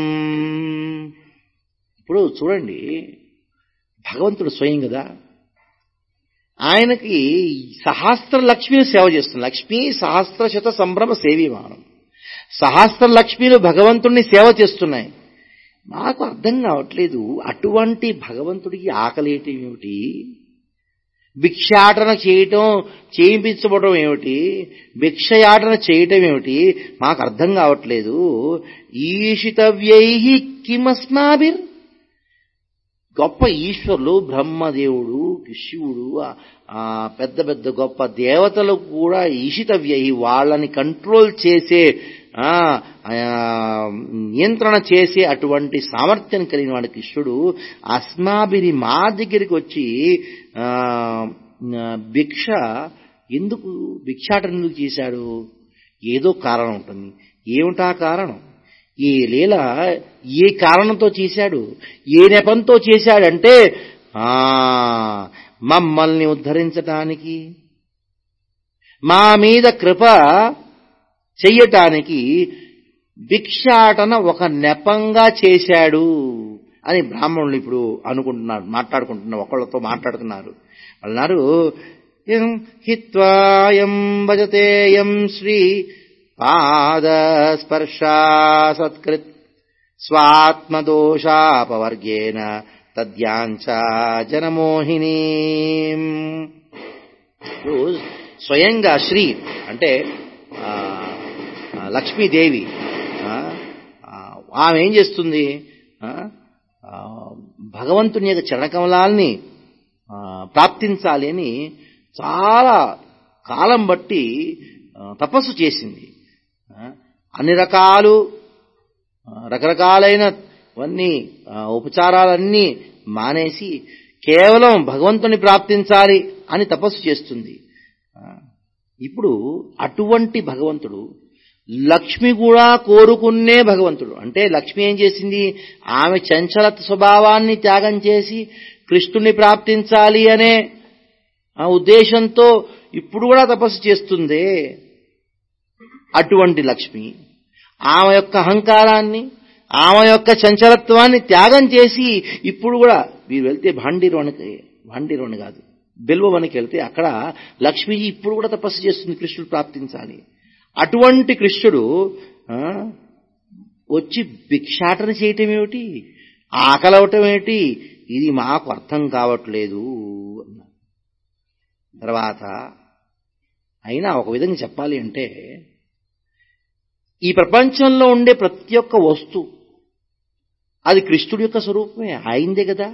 ఇప్పుడు చూడండి భగవంతుడు స్వయం కదా ఆయనకి సహస్ర లక్ష్మిని సేవ చేస్తుంది లక్ష్మీ సహస్ర శత సంభ్రమ సేవీమానం సహస్ర లక్ష్మిలు భగవంతుణ్ణి సేవ చేస్తున్నాయి నాకు అర్థం కావట్లేదు అటువంటి భగవంతుడికి ఆకలేయటం ఏమిటి భిక్షాటన చేయటం చేయించబడటం ఏమిటి భిక్షయాటన చేయటం ఏమిటి మాకు అర్థం కావట్లేదు ఈషితవ్యై కిమస్మాభిర్ గొప్ప ఈశ్వరులు బ్రహ్మదేవుడు శివుడు ఆ పెద్ద పెద్ద గొప్ప దేవతలు కూడా ఈషితవ్యై వాళ్ళని కంట్రోల్ చేసే ఆ నియంత్రణ చేసే అటువంటి సామర్థ్యం కలిగిన వాడు కృష్ణుడు అస్మాభిని మా దగ్గరికి వచ్చి భిక్ష ఎందుకు భిక్షాటన ఎందుకు చేశాడు ఏదో కారణం ఉంటుంది ఏమిటా కారణం ఈ లీల ఏ కారణంతో చేశాడు ఏ నెపంతో చేశాడంటే ఆ మమ్మల్ని ఉద్ధరించటానికి మా మీద కృప చెయ్యటానికి భిక్షాటన ఒక నెపంగా చేశాడు అని బ్రాహ్మణులు ఇప్పుడు అనుకుంటున్నారు మాట్లాడుకుంటున్నారు ఒకళ్ళతో మాట్లాడుతున్నారు అన్నారు హిత్వాయం భజతేయం శ్రీ పాదస్పర్శా సత్కృత్ స్వాత్మదోషాపవర్గేన తద్యాంచ జనమోహిని స్వయంగా శ్రీ అంటే లక్ష్మీదేవి ఆమె ఏం చేస్తుంది భగవంతుని యొక్క చరణకమలాల్ని ప్రాప్తించాలి అని చాలా కాలం బట్టి తపస్సు చేసింది అన్ని రకాలు రకరకాలైనవన్నీ ఉపచారాలన్నీ మానేసి కేవలం భగవంతుని ప్రాప్తించాలి అని తపస్సు చేస్తుంది ఇప్పుడు అటువంటి భగవంతుడు లక్ష్మి కూడా కోరుకునే భగవంతుడు అంటే లక్ష్మి ఏం చేసింది ఆమె చంచల స్వభావాన్ని త్యాగం చేసి కృష్ణుని ప్రాప్తించాలి అనే ఆ ఉద్దేశంతో ఇప్పుడు కూడా తపస్సు చేస్తుంది అటువంటి లక్ష్మి ఆమె యొక్క అహంకారాన్ని ఆమె యొక్క చంచలత్వాన్ని త్యాగం చేసి ఇప్పుడు కూడా మీరు వెళ్తే భాండీరోణకి భాండీరోణి కాదు బెల్వవనికి వెళ్తే అక్కడ లక్ష్మీజీ ఇప్పుడు కూడా తపస్సు చేస్తుంది కృష్ణుడు ప్రాప్తించాలి అటువంటి కృష్ణుడు వచ్చి భిక్షాటన చేయటం ఏమిటి ఆకలవటం ఏమిటి ఇది మాకు అర్థం కావట్లేదు అన్నారు తర్వాత అయినా ఒక విధంగా చెప్పాలి అంటే ఈ ప్రపంచంలో ఉండే ప్రతి ఒక్క వస్తువు అది కృష్ణుడి యొక్క స్వరూపమే ఆయనదే కదా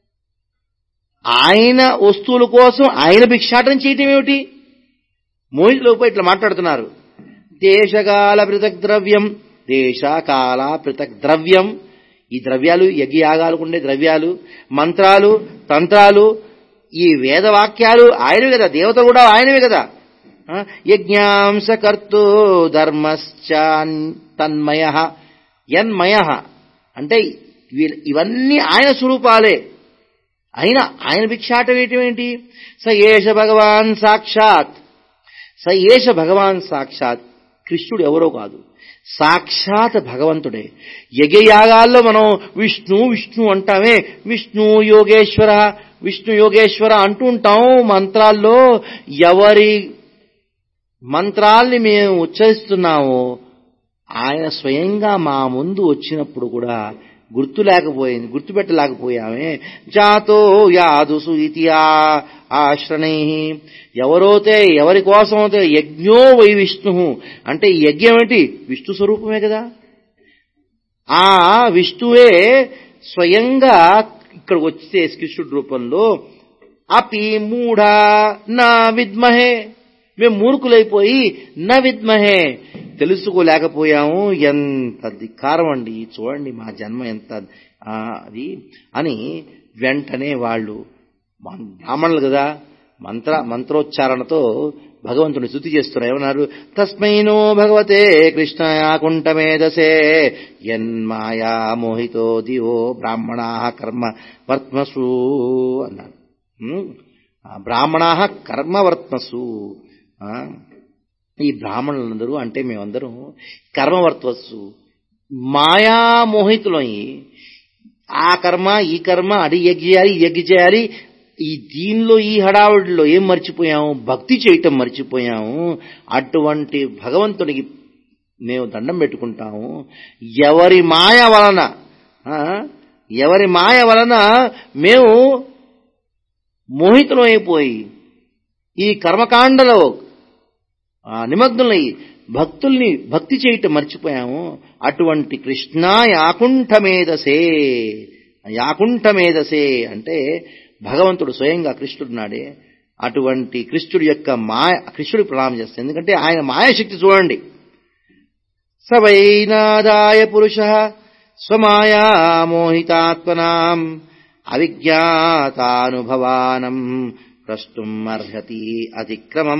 ఆయన వస్తువుల కోసం ఆయన భిక్షాటన చేయటం ఏమిటి మోహితులపై ఇట్లా మాట్లాడుతున్నారు దేశకాల పృథక్ ద్రవ్యం దేశకాల పృథక్ ద్రవ్యం ఈ ద్రవ్యాలు యజ్ఞయాగాలకు ఉండే ద్రవ్యాలు మంత్రాలు తంత్రాలు ఈ వేదవాక్యాలు ఆయనవే కదా దేవత కూడా ఆయనవే కదా యజ్ఞాంశ కర్తూ ధర్మశ్చ తన్మయ యన్మయ అంటే ఇవన్నీ ఆయన స్వరూపాలే అయినా ఆయన భిక్షాటం ఏంటి స ఏష భగవాన్ సాక్షాత్ స ఏష భగవాన్ సాక్షాత్ కృష్ణుడు ఎవరో కాదు సాక్షాత్ భగవంతుడే యజ్ఞయాగాల్లో మనం విష్ణు విష్ణు అంటామే విష్ణు యోగేశ్వర విష్ణు యోగేశ్వర అంటూ ఉంటాం మంత్రాల్లో ఎవరి మంత్రాల్ని మేము ఉచ్చరిస్తున్నామో ఆయన స్వయంగా మా ముందు వచ్చినప్పుడు కూడా గుర్తు లేకపోయింది గుర్తుపెట్టలేకపోయామే జాతో యాదుసు ఇది ఆశ్రణై ఎవరోతే ఎవరి కోసమైతే యజ్ఞో వై విష్ణు అంటే యజ్ఞం ఏంటి విష్ణు స్వరూపమే కదా ఆ విష్ణువే స్వయంగా ఇక్కడ వచ్చే కృష్ణుడి రూపంలో అపి మూఢ నా విద్మహే మేము మూర్ఖులైపోయి న విద్మహే తెలుసుకోలేకపోయాము ఎంత ధిక్కారం అండి చూడండి మా జన్మ ఎంత అది అని వెంటనే వాళ్ళు బ్రాహ్మణులు కదా మంత్ర మంత్రోచ్చారణతో భగవంతుని శృతి చేస్తున్నారు ఏమన్నారు తస్మైనో భగవతే కృష్ణయాకుంఠమేధసే యన్మాయా మోహితో దివో బ్రాహ్మణా కర్మ వర్త్మసు అన్నారు బ్రాహ్మణా కర్మవర్త్మసు ఈ బ్రాహ్మణులందరూ అంటే మేమందరం కర్మవర్తవస్సు మాయామోహితులయ్యి ఆ కర్మ ఈ కర్మ అది యజ్ఞ చేయాలి ఈ యజ్ఞ చేయాలి ఈ దీనిలో ఈ హడావుడిలో ఏం మర్చిపోయాము భక్తి చేయటం మర్చిపోయాము అటువంటి భగవంతునికి మేము దండం పెట్టుకుంటాము ఎవరి మాయ వలన ఆ, ఎవరి మాయ వలన మేము మోహితులమైపోయి ఈ కర్మకాండలో ఆ, నిమగ్నులై భక్తుల్ని భక్తి చేయటం మర్చిపోయాము అటువంటి కృష్ణ యాకుంఠమేదసే యాకుంఠమేదసే అంటే భగవంతుడు స్వయంగా కృష్ణుడు అటువంటి కృష్ణుడి యొక్క మాయ కృష్ణుడికి ప్రణామం చేస్తాం ఎందుకంటే ఆయన మాయాశక్తి చూడండి సవైనాదాయ పురుష స్వమాయా మోహితాత్మనాం అవిజ్ఞాతానుభవానం ప్రస్తుం అర్హతి అతిక్రమం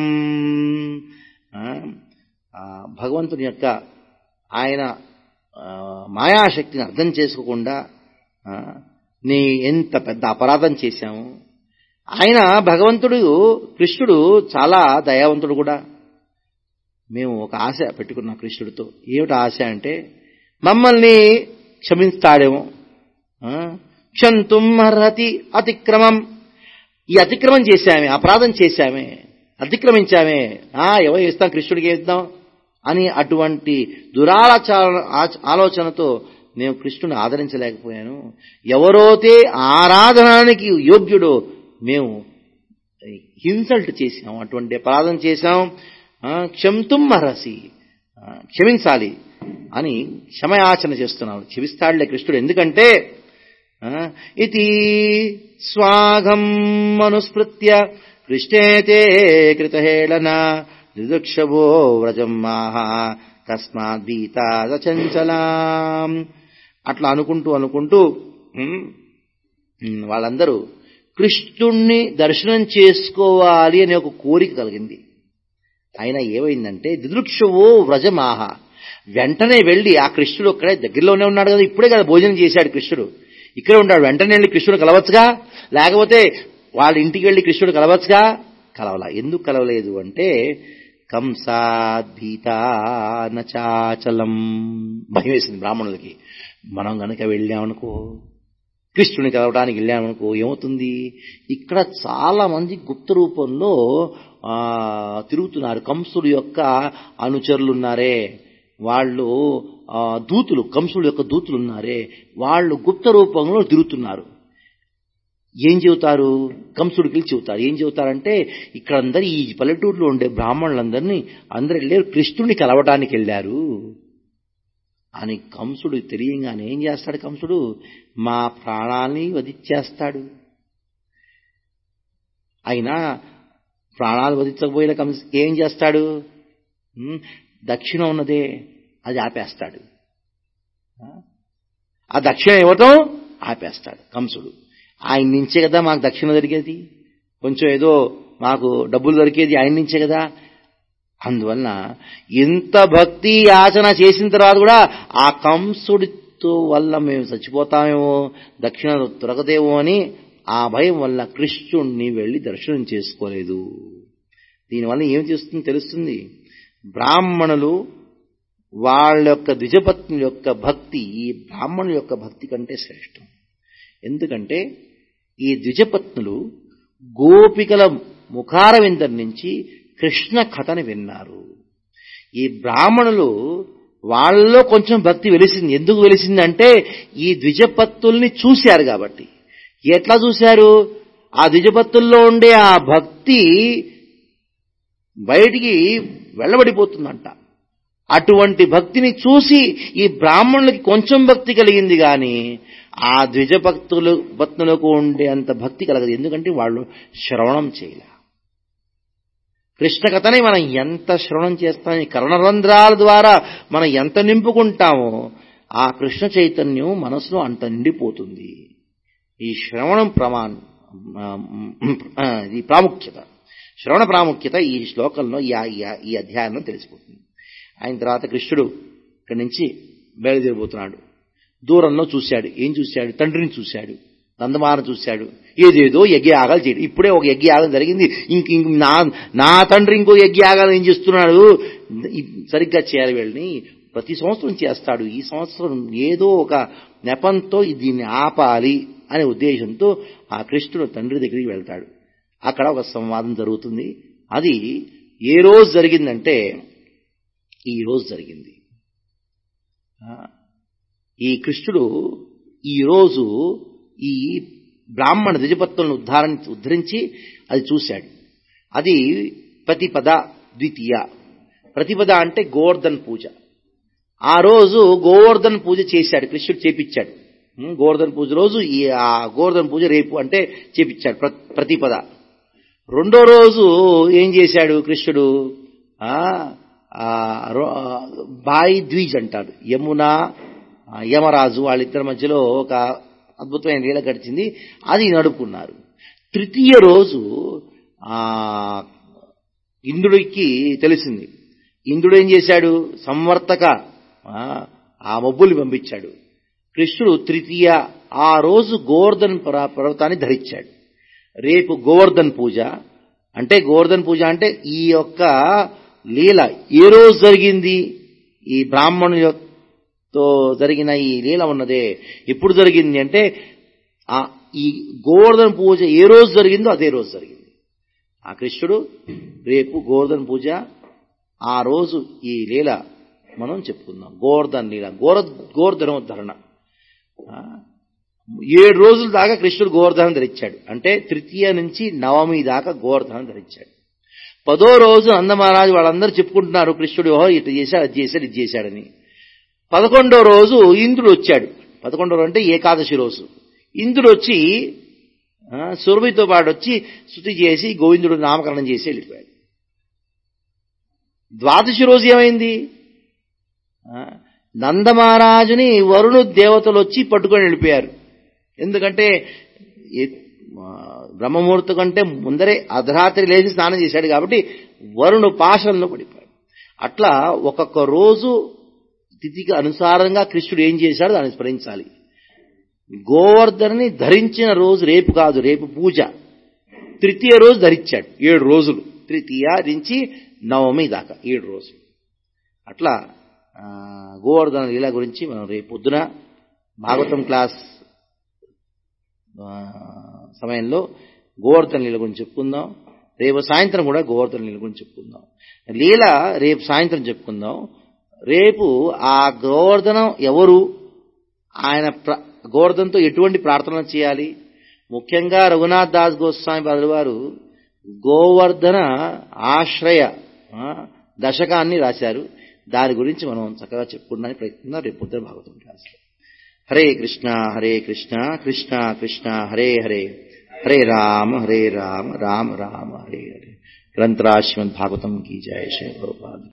ఆ, ఆ, భగవంతుని యొక్క ఆయన ఆ, మాయాశక్తిని అర్థం చేసుకోకుండా ఆ, నీ ఎంత పెద్ద అపరాధం చేశాము ఆయన భగవంతుడు కృష్ణుడు చాలా దయావంతుడు కూడా మేము ఒక ఆశ పెట్టుకున్నాం కృష్ణుడితో ఏమిటి ఆశ అంటే మమ్మల్ని క్షమిస్తాడేమో ఆ, క్షంతుం అర్హతి అతిక్రమం ఈ అతిక్రమం చేశామే అపరాధం చేశామే అతిక్రమించామే ఆ ఎవరు ఇస్తాం కృష్ణుడికి ఇస్తాం అని అటువంటి దురాచార ఆచ- ఆలోచనతో నేను కృష్ణుని ఆదరించలేకపోయాను ఎవరోతే ఆరాధనానికి యోగ్యుడో మేము ఇన్సల్ట్ చేశాం అటువంటి అపరాధం చేశాం ఆ, క్షంతుం అర్హసి ఆ, క్షమించాలి అని క్షమయాచన చేస్తున్నాడు క్షమిస్తాడులే కృష్ణుడు ఎందుకంటే ఆ, ఇతి స్వాగం మనుస్మృత్య కృష్ణేతే కృతహేళన దిదృక్షవో వ్రజం మాహ తస్మాద్భీతాచంచలాం అట్లా అనుకుంటూ అనుకుంటూ ఉమ్, ఉమ్, వాళ్ళందరూ కృష్ణుణ్ణి దర్శనం చేసుకోవాలి అనే ఒక కోరిక కలిగింది అయినా ఏమైందంటే దిదృక్షవో వ్రజమాహ వెంటనే వెళ్ళి ఆ కృష్ణుడు అక్కడే దగ్గరలోనే ఉన్నాడు కదా ఇప్పుడే కదా భోజనం చేశాడు కృష్ణుడు ఇక్కడే ఉన్నాడు వెంటనే వెళ్ళి కృష్ణుడు కలవచ్చుగా లేకపోతే వాళ్ళ ఇంటికి వెళ్ళి కృష్ణుడు కలవచ్చుగా కలవలా ఎందుకు కలవలేదు అంటే కంసాద్భీతానచాచలం భయం వేసింది బ్రాహ్మణులకి మనం గనక వెళ్ళామనుకో కృష్ణుని కలవడానికి వెళ్ళామనుకో ఏమవుతుంది ఇక్కడ చాలా మంది గుప్త రూపంలో ఆ తిరుగుతున్నారు కంసుడు యొక్క అనుచరులు ఉన్నారే వాళ్ళు ఆ, దూతులు కంసుడు యొక్క దూతులు ఉన్నారే వాళ్ళు గుప్త రూపంలో తిరుగుతున్నారు ఏం చెబుతారు కంసుడికి వెళ్ళి చెబుతారు ఏం చెబుతారంటే ఇక్కడ అందరు ఈ పల్లెటూరులో ఉండే బ్రాహ్మణులందరినీ అందరు వెళ్ళారు కృష్ణుని కలవటానికి వెళ్ళారు అని కంసుడు తెలియంగానే ఏం చేస్తాడు కంసుడు మా ప్రాణాల్ని వధించేస్తాడు అయినా ప్రాణాలు వధించకపోయిన కంస ఏం చేస్తాడు ఉమ్, దక్షిణం ఉన్నదే అది ఆపేస్తాడు ఆ దక్షిణ ఇవ్వటం ఆపేస్తాడు కంసుడు ఆయన నుంచే కదా మాకు దక్షిణ దొరికేది కొంచెం ఏదో మాకు డబ్బులు దొరికేది ఆయన నుంచే కదా అందువలన ఎంత భక్తి యాచన చేసిన తర్వాత కూడా ఆ కంసుడితో వల్ల మేము చచ్చిపోతామేమో దక్షిణ దొరకదేమో అని ఆ భయం వల్ల కృష్ణుణ్ణి వెళ్ళి దర్శనం చేసుకోలేదు దీనివల్ల ఏం చేస్తుంది తెలుస్తుంది బ్రాహ్మణులు వాళ్ళ యొక్క ద్విజపత్ని యొక్క భక్తి ఈ బ్రాహ్మణుల యొక్క భక్తి కంటే శ్రేష్టం ఎందుకంటే ఈ ద్విజపత్నులు గోపికల ముఖార విందరి నుంచి కృష్ణ కథని విన్నారు ఈ బ్రాహ్మణులు వాళ్ళలో కొంచెం భక్తి వెలిసింది ఎందుకు వెలిసిందంటే ఈ ద్విజపత్తుల్ని చూశారు కాబట్టి ఎట్లా చూశారు ఆ ద్విజపత్తుల్లో ఉండే ఆ భక్తి బయటికి వెళ్ళబడిపోతుందంట అటువంటి భక్తిని చూసి ఈ బ్రాహ్మణులకి కొంచెం భక్తి కలిగింది కానీ ఆ ద్విజభక్తులు భక్తులకు ఉండే అంత భక్తి కలగదు ఎందుకంటే వాళ్ళు శ్రవణం చేయలే కృష్ణ కథని మనం ఎంత శ్రవణం చేస్తాం ఈ కర్ణరంధ్రాల ద్వారా మనం ఎంత నింపుకుంటామో ఆ కృష్ణ చైతన్యం మనసులో అంత నిండిపోతుంది ఈ శ్రవణం ప్రమాణం ఆ, ఇది ప్రాముఖ్యత శ్రవణ ప్రాముఖ్యత ఈ శ్లోకంలో ఈ ఈ- ఈ అధ్యాయంలో తెలిసిపోతుంది ఆయన తర్వాత కృష్ణుడు ఇక్కడి నుంచి బయలుదేరిపోతున్నాడు దూరంలో చూశాడు ఏం చూశాడు తండ్రిని చూశాడు నందమారం చూశాడు ఏదేదో యజ్ఞయాగాలు చేయడు ఇప్పుడే ఒక యజ్ఞయాగం జరిగింది ఇంక ఇంక నా నా తండ్రి ఇంకో యజ్ఞయాగాలు ఏం చేస్తున్నాడు ఇ- సరిగ్గా చేయాలి వీళ్ళని ప్రతి సంవత్సరం చేస్తాడు ఈ సంవత్సరం ఏదో ఒక నెపంతో దీన్ని ఆపాలి అనే ఉద్దేశంతో ఆ కృష్ణుడు తండ్రి దగ్గరికి వెళ్తాడు అక్కడ ఒక సంవాదం జరుగుతుంది అది ఏ రోజు జరిగిందంటే ఈ రోజు జరిగింది ఆ, ఈ కృష్ణుడు ఈ రోజు ఈ బ్రాహ్మణ ద్విజపత్తులను ఉద్ధారణ ఉద్ధరించి అది చూశాడు అది ప్రతిపద ద్వితీయ ప్రతిపద అంటే గోవర్ధన్ పూజ ఆ రోజు గోవర్ధన్ పూజ చేశాడు కృష్ణుడు చేపించాడు ఉం, గోవర్ధన్ పూజ రోజు ఈ ఆ గోవర్ధన్ పూజ రేపు అంటే చేపించాడు ప్ర- ప్రతిపద రెండో రోజు ఏం చేశాడు కృష్ణుడు ఆ ఆ, రో- బాయి ద్విజ్ అంటారు యమున ఆ, యమరాజు వాళ్ళిద్దరి మధ్యలో ఒక అద్భుతమైన లీల గడిచింది అది నడుపుకున్నారు తృతీయ రోజు ఆ ఇంద్రుడికి తెలిసింది ఇంద్రుడు ఏం చేశాడు సంవర్తక ఆ, ఆ మబ్బుల్ని పంపించాడు కృష్ణుడు తృతీయ ఆ రోజు గోవర్ధన్ పర్వ- పర్వతాన్ని ధరించాడు రేపు గోవర్ధన్ పూజ అంటే గోవర్ధన్ పూజ అంటే ఈ యొక్క లీల ఏ రోజు జరిగింది ఈ బ్రాహ్మణు తో జరిగిన ఈ లీల ఉన్నదే ఎప్పుడు జరిగింది అంటే ఆ ఈ గోవర్ధన్ పూజ ఏ రోజు జరిగిందో అదే రోజు జరిగింది ఆ కృష్ణుడు రేపు గోవర్ధన్ పూజ ఆ రోజు ఈ లీల మనం చెప్పుకుందాం గోవర్ధన్ లీల గోర గోవర్ధనోద్ధరణ ఆ, ఏడు రోజుల దాకా కృష్ణుడు గోవర్ధనం ధరించాడు అంటే తృతీయ నుంచి నవమి దాకా గోవర్ధనం ధరించాడు పదో రోజు నందమహారాజు వాళ్ళందరూ చెప్పుకుంటున్నారు కృష్ణుడు ఓహో ఇటు చేశాడు అది చేశాడు ఇది చేశాడని పదకొండో రోజు ఇంద్రుడు వచ్చాడు పదకొండో రోజు అంటే ఏకాదశి రోజు ఇంద్రుడు వచ్చి ఆ, సురభితో పాటు వచ్చి శృతి చేసి గోవిందుడు నామకరణం చేసి వెళ్ళిపోయాడు ద్వాదశి రోజు ఏమైంది ఆ, నందమహారాజుని వరుణు దేవతలు వచ్చి పట్టుకొని వెళ్ళిపోయారు ఎందుకంటే ఏ- ఆ, బ్రహ్మముహూర్తం కంటే ముందరే అర్ధరాత్రి లేచి స్నానం చేశాడు కాబట్టి వరుణు పాశంలో పడిపోయాడు అట్లా ఒక్కొక్క రోజు తిథికి అనుసారంగా కృష్ణుడు ఏం చేశాడో దాన్ని స్మరించాలి గోవర్ధన్ని ధరించిన రోజు రేపు కాదు రేపు పూజ తృతీయ రోజు ధరించాడు ఏడు రోజులు తృతీయ నుంచి నవమి దాకా ఏడు రోజులు అట్లా ఆ, గోవర్ధన లీల గురించి మనం రేపు పొద్దున భాగవతం క్లాస్ ఆ, సమయంలో గోవర్ధన లీల గురించి చెప్పుకుందాం రేపు సాయంత్రం కూడా గోవర్ధన లీల గురించి చెప్పుకుందాం లీల రేపు సాయంత్రం చెప్పుకుందాం రేపు ఆ గోవర్ధనం ఎవరు ఆయన ప్ర గోవర్ధన్తో ఎటువంటి ప్రార్థన చేయాలి ముఖ్యంగా రఘునాథ్ దాస్ గోస్వామి బదులు వారు గోవర్ధన ఆశ్రయ ఆ, దశకాన్ని రాశారు దాని గురించి మనం చక్కగా చెప్పుకోవడానికి ప్రయత్నిద్దాం రేపు పొద్దున భాగవతం క్లాస్లో హరే కృష్ణ హరే కృష్ణ కృష్ణ కృష్ణ హరే హరే హరే రామ హరే రామ రామ రామ హరే హరే గ్రంథరాజ్ శ్రీమద్ భాగవతం की जय श्री प्रभुपाद